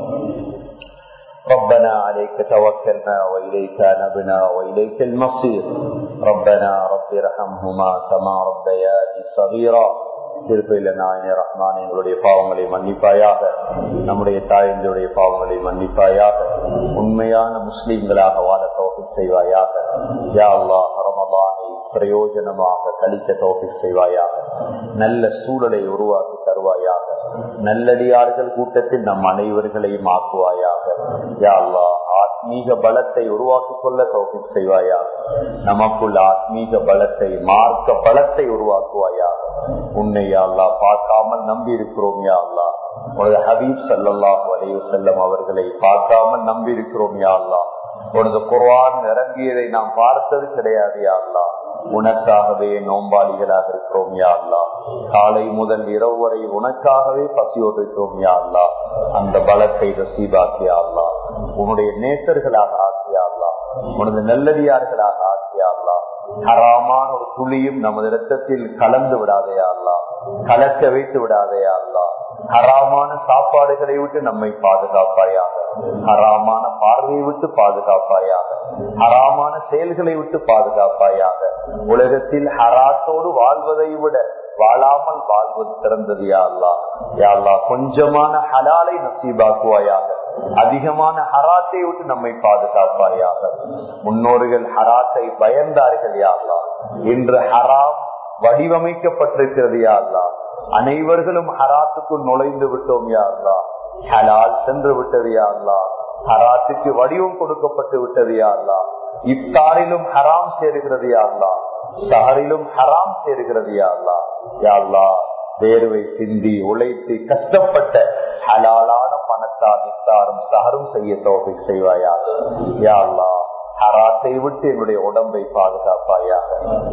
Speaker 1: ربنا عليك توكلنا واليك نبنا واليك المصير ربنا رب ارحمهما كما ربياني صغيرا திருப்பையில நாயனே ரஹ்மான் எங்களுடைய பாவங்களை மன்னிப்பாயாக நம்முடைய தாயங்களுடைய பாவங்களை மன்னிப்பாயாக உண்மையான முஸ்லீம்களாக வாழ தோப்பிக் செய்வாயாக யா அல்லா ரமலானை பிரயோஜனமாக கழிக்க தோப்பிக் செய்வாயாக நல்ல சூழலை உருவாக்கி தருவாயாக நல்லடியார்கள் கூட்டத்தில் நம் அனைவர்களையும் ஆக்குவாயாக யா அல்லா ஆத்மீக பலத்தை உருவாக்கிக் கொள்ள தோப்பிக் செய்வாயாக நமக்குள்ள ஆத்மீக பலத்தை மார்க்க பலத்தை உருவாக்குவாயாக உன்னை அல்லா பார்க்காமல் நம்பி இருக்கிறோம் யா அல்லா உனது ஹபீப் சல்லாஹ் அலைய செல்லம் அவர்களை பார்க்காமல் நம்பி இருக்கிறோம் யா அல்லா உனது குர்வான் இறங்கியதை நாம் பார்த்தது கிடையாது யா அல்லா உனக்காகவே நோம்பாளிகளாக இருக்கிறோம் யா அல்லா காலை முதல் இரவு வரை உனக்காகவே பசியோடு இருக்கிறோம் யா அல்லா அந்த பலத்தை ரசீபாக்கியா அல்லா உன்னுடைய நேசர்களாக ஆக்கியா அல்லா உனது நல்லடியார்களாக ஆக்கியா அல்லா ஹராமான ஒரு துளியும் நமது ரத்தத்தில் கலந்து விடாதையா அல்லா கலக்க வைத்து விடாதையா அல்லா ஹராமான சாப்பாடுகளை விட்டு நம்மை பாதுகாப்பாயாக ஹராமான பார்வையை விட்டு பாதுகாப்பாயாக ஹராமான செயல்களை விட்டு பாதுகாப்பாயாக உலகத்தில் ஹராத்தோடு வாழ்வதை விட வாழாமல் வாழ்வது சிறந்தது யாழ்லா யாழ்லா கொஞ்சமான ஹலாலை நசீபாக்குவாயாக அதிகமான ஹராத்தை விட்டு நம்மை பாதுகாப்பாயாக முன்னோர்கள் ஹராத்தை பயந்தார்கள் யாழ்லா இன்று ஹராம் வடிவமைக்கப்பட்டிருக்கிறது யாழ்லா அனைவர்களும் ஹராத்துக்குள் நுழைந்து விட்டோம் யாழ்லா ஹலால் சென்று விட்டது யாழ்லா ஹராத்துக்கு வடிவம் கொடுக்கப்பட்டு விட்டது யாழ்லா இப்தாரிலும் ஹராம் சேருகிறது யாழ்லா சஹரிலும் ஹராம் சேருகிறது யாழ்லா யாழ்லா வேர்வை சிந்தி உழைத்து கஷ்டப்பட்ட ஹலாலான பணத்தால் இஃப்தாரும் சஹரும் செய்ய தோகை செய்வாயா யாழ்லா ஹராத்தை விட்டு என்னுடைய உடம்பை பாதுகாப்பாயாக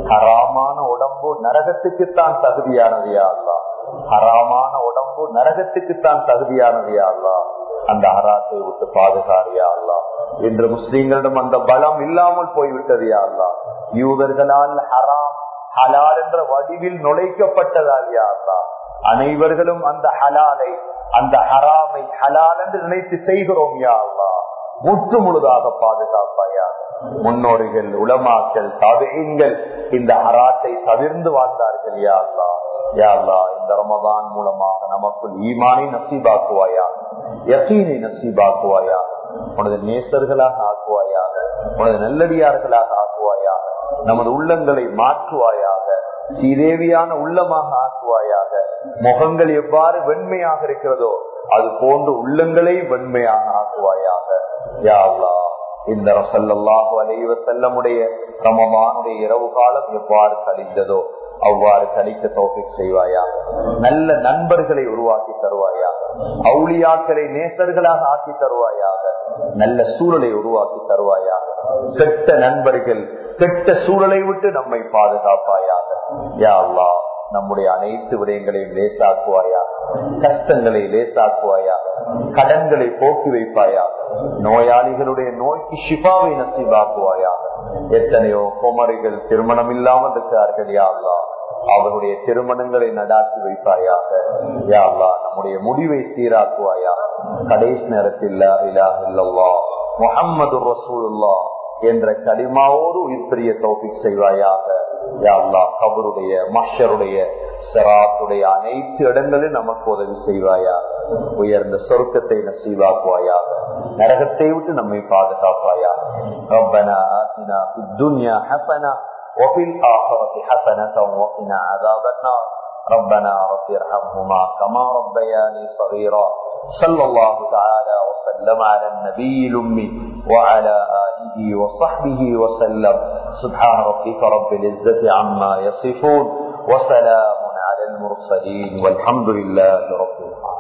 Speaker 1: ஹராமான உடம்பு நரகத்துக்குத்தான் தகுதியானது யாழ்லா ஹராமான உடம்பு நரகத்துக்குத்தான் தகுதியானது யாழ்லா அந்த ஹராத்தை விட்டு பாதுகாரியா அல்லா என்று முஸ்லீம்களிடம் அந்த பலம் இல்லாமல் போய்விட்டது யாழ்லா யூதர்களால் ஹராம் ஹலால் என்ற வடிவில் நுழைக்கப்பட்டதால் யாழ்லா அனைவர்களும் அந்த ஹலாலை அந்த ஹராமை ஹலால் என்று நினைத்து செய்கிறோம் யாழ்லா முற்று முழுதாக பாதுகாப்பாயாக முன்னோர்கள் உலமாக்கள் தவிகள் இந்த ஹராத்தை தவிர்ந்து வாழ்ந்தார்கள் யாழ்லா யாழ்லா இந்த ரமதான் மூலமாக நமக்குள் ஈமானை நசீபாக்குவாயா யசீனை நசீபாக்குவாயா உனது நேசர்களாக ஆக்குவாயாக உனது நல்லடியார்களாக ஆக்குவாயாக நமது உள்ளங்களை மாற்றுவாயாக சீதேவியான உள்ளமாக ஆக்குவாயாக முகங்கள் எவ்வாறு வெண்மையாக இருக்கிறதோ அது போன்று உள்ளங்களை வெண்மையாக ஆக்குவாயாக யாவ்லா இந்த ரசல்லாஹு அலைவ செல்லமுடைய ரமமானுடைய இரவு காலம் எவ்வாறு கழிந்ததோ அவ்வாறு கழிக்க தோப்பிக் செய்வாயாக நல்ல நண்பர்களை உருவாக்கி தருவாயாக அவுளியாக்களை நேசர்களாக ஆக்கி தருவாயாக நல்ல சூழலை உருவாக்கி தருவாயாக கெட்ட நண்பர்கள் கெட்ட சூழலை விட்டு நம்மை பாதுகாப்பாயாக யா அல்லா நம்முடைய அனைத்து விடயங்களையும் லேசாக்குவாயா கஷ்டங்களை லேசாக்குவாயா கடன்களை போக்கி வைப்பாயாக நோயாளிகளுடைய நோய்க்கு ஷிபாவை நசீபாக்குவாயாக எத்தனையோ குமரிகள் திருமணம் இல்லாமல் இருக்கிறார்கள் யாழ்லா அவருடைய திருமணங்களை நடாத்தி வைப்பாயாக யாழ்லா நம்முடைய முடிவை சீராக்குவாயா கடைசி நேரத்தில் முகம்மது ரசூல்லா என்ற கடிமாவோடு உயிர்பெரிய தோப்பிக் செய்வாயாக யாழ்லா கபருடைய மஷருடைய சராத்துடைய அனைத்து இடங்களிலும் நமக்கு உதவி செய்வாயா உயர்ந்த சொருக்கத்தை நசீவாக்குவாயாக நரகத்தை விட்டு நம்மை பாதுகாப்பாயா ربنا آتنا في الدنيا حسنة وفي الآخرة حسنة وقنا عذاب النار ربنا رب ارحمهما كما ربياني صغيرا صلى الله تعالى وسلم وسلم على النبي الأمي وعلى آله وصحبه وسلم سبحان ربك رب العزة عما يصفون وسلام على المرسلين والحمد لله رب العالمين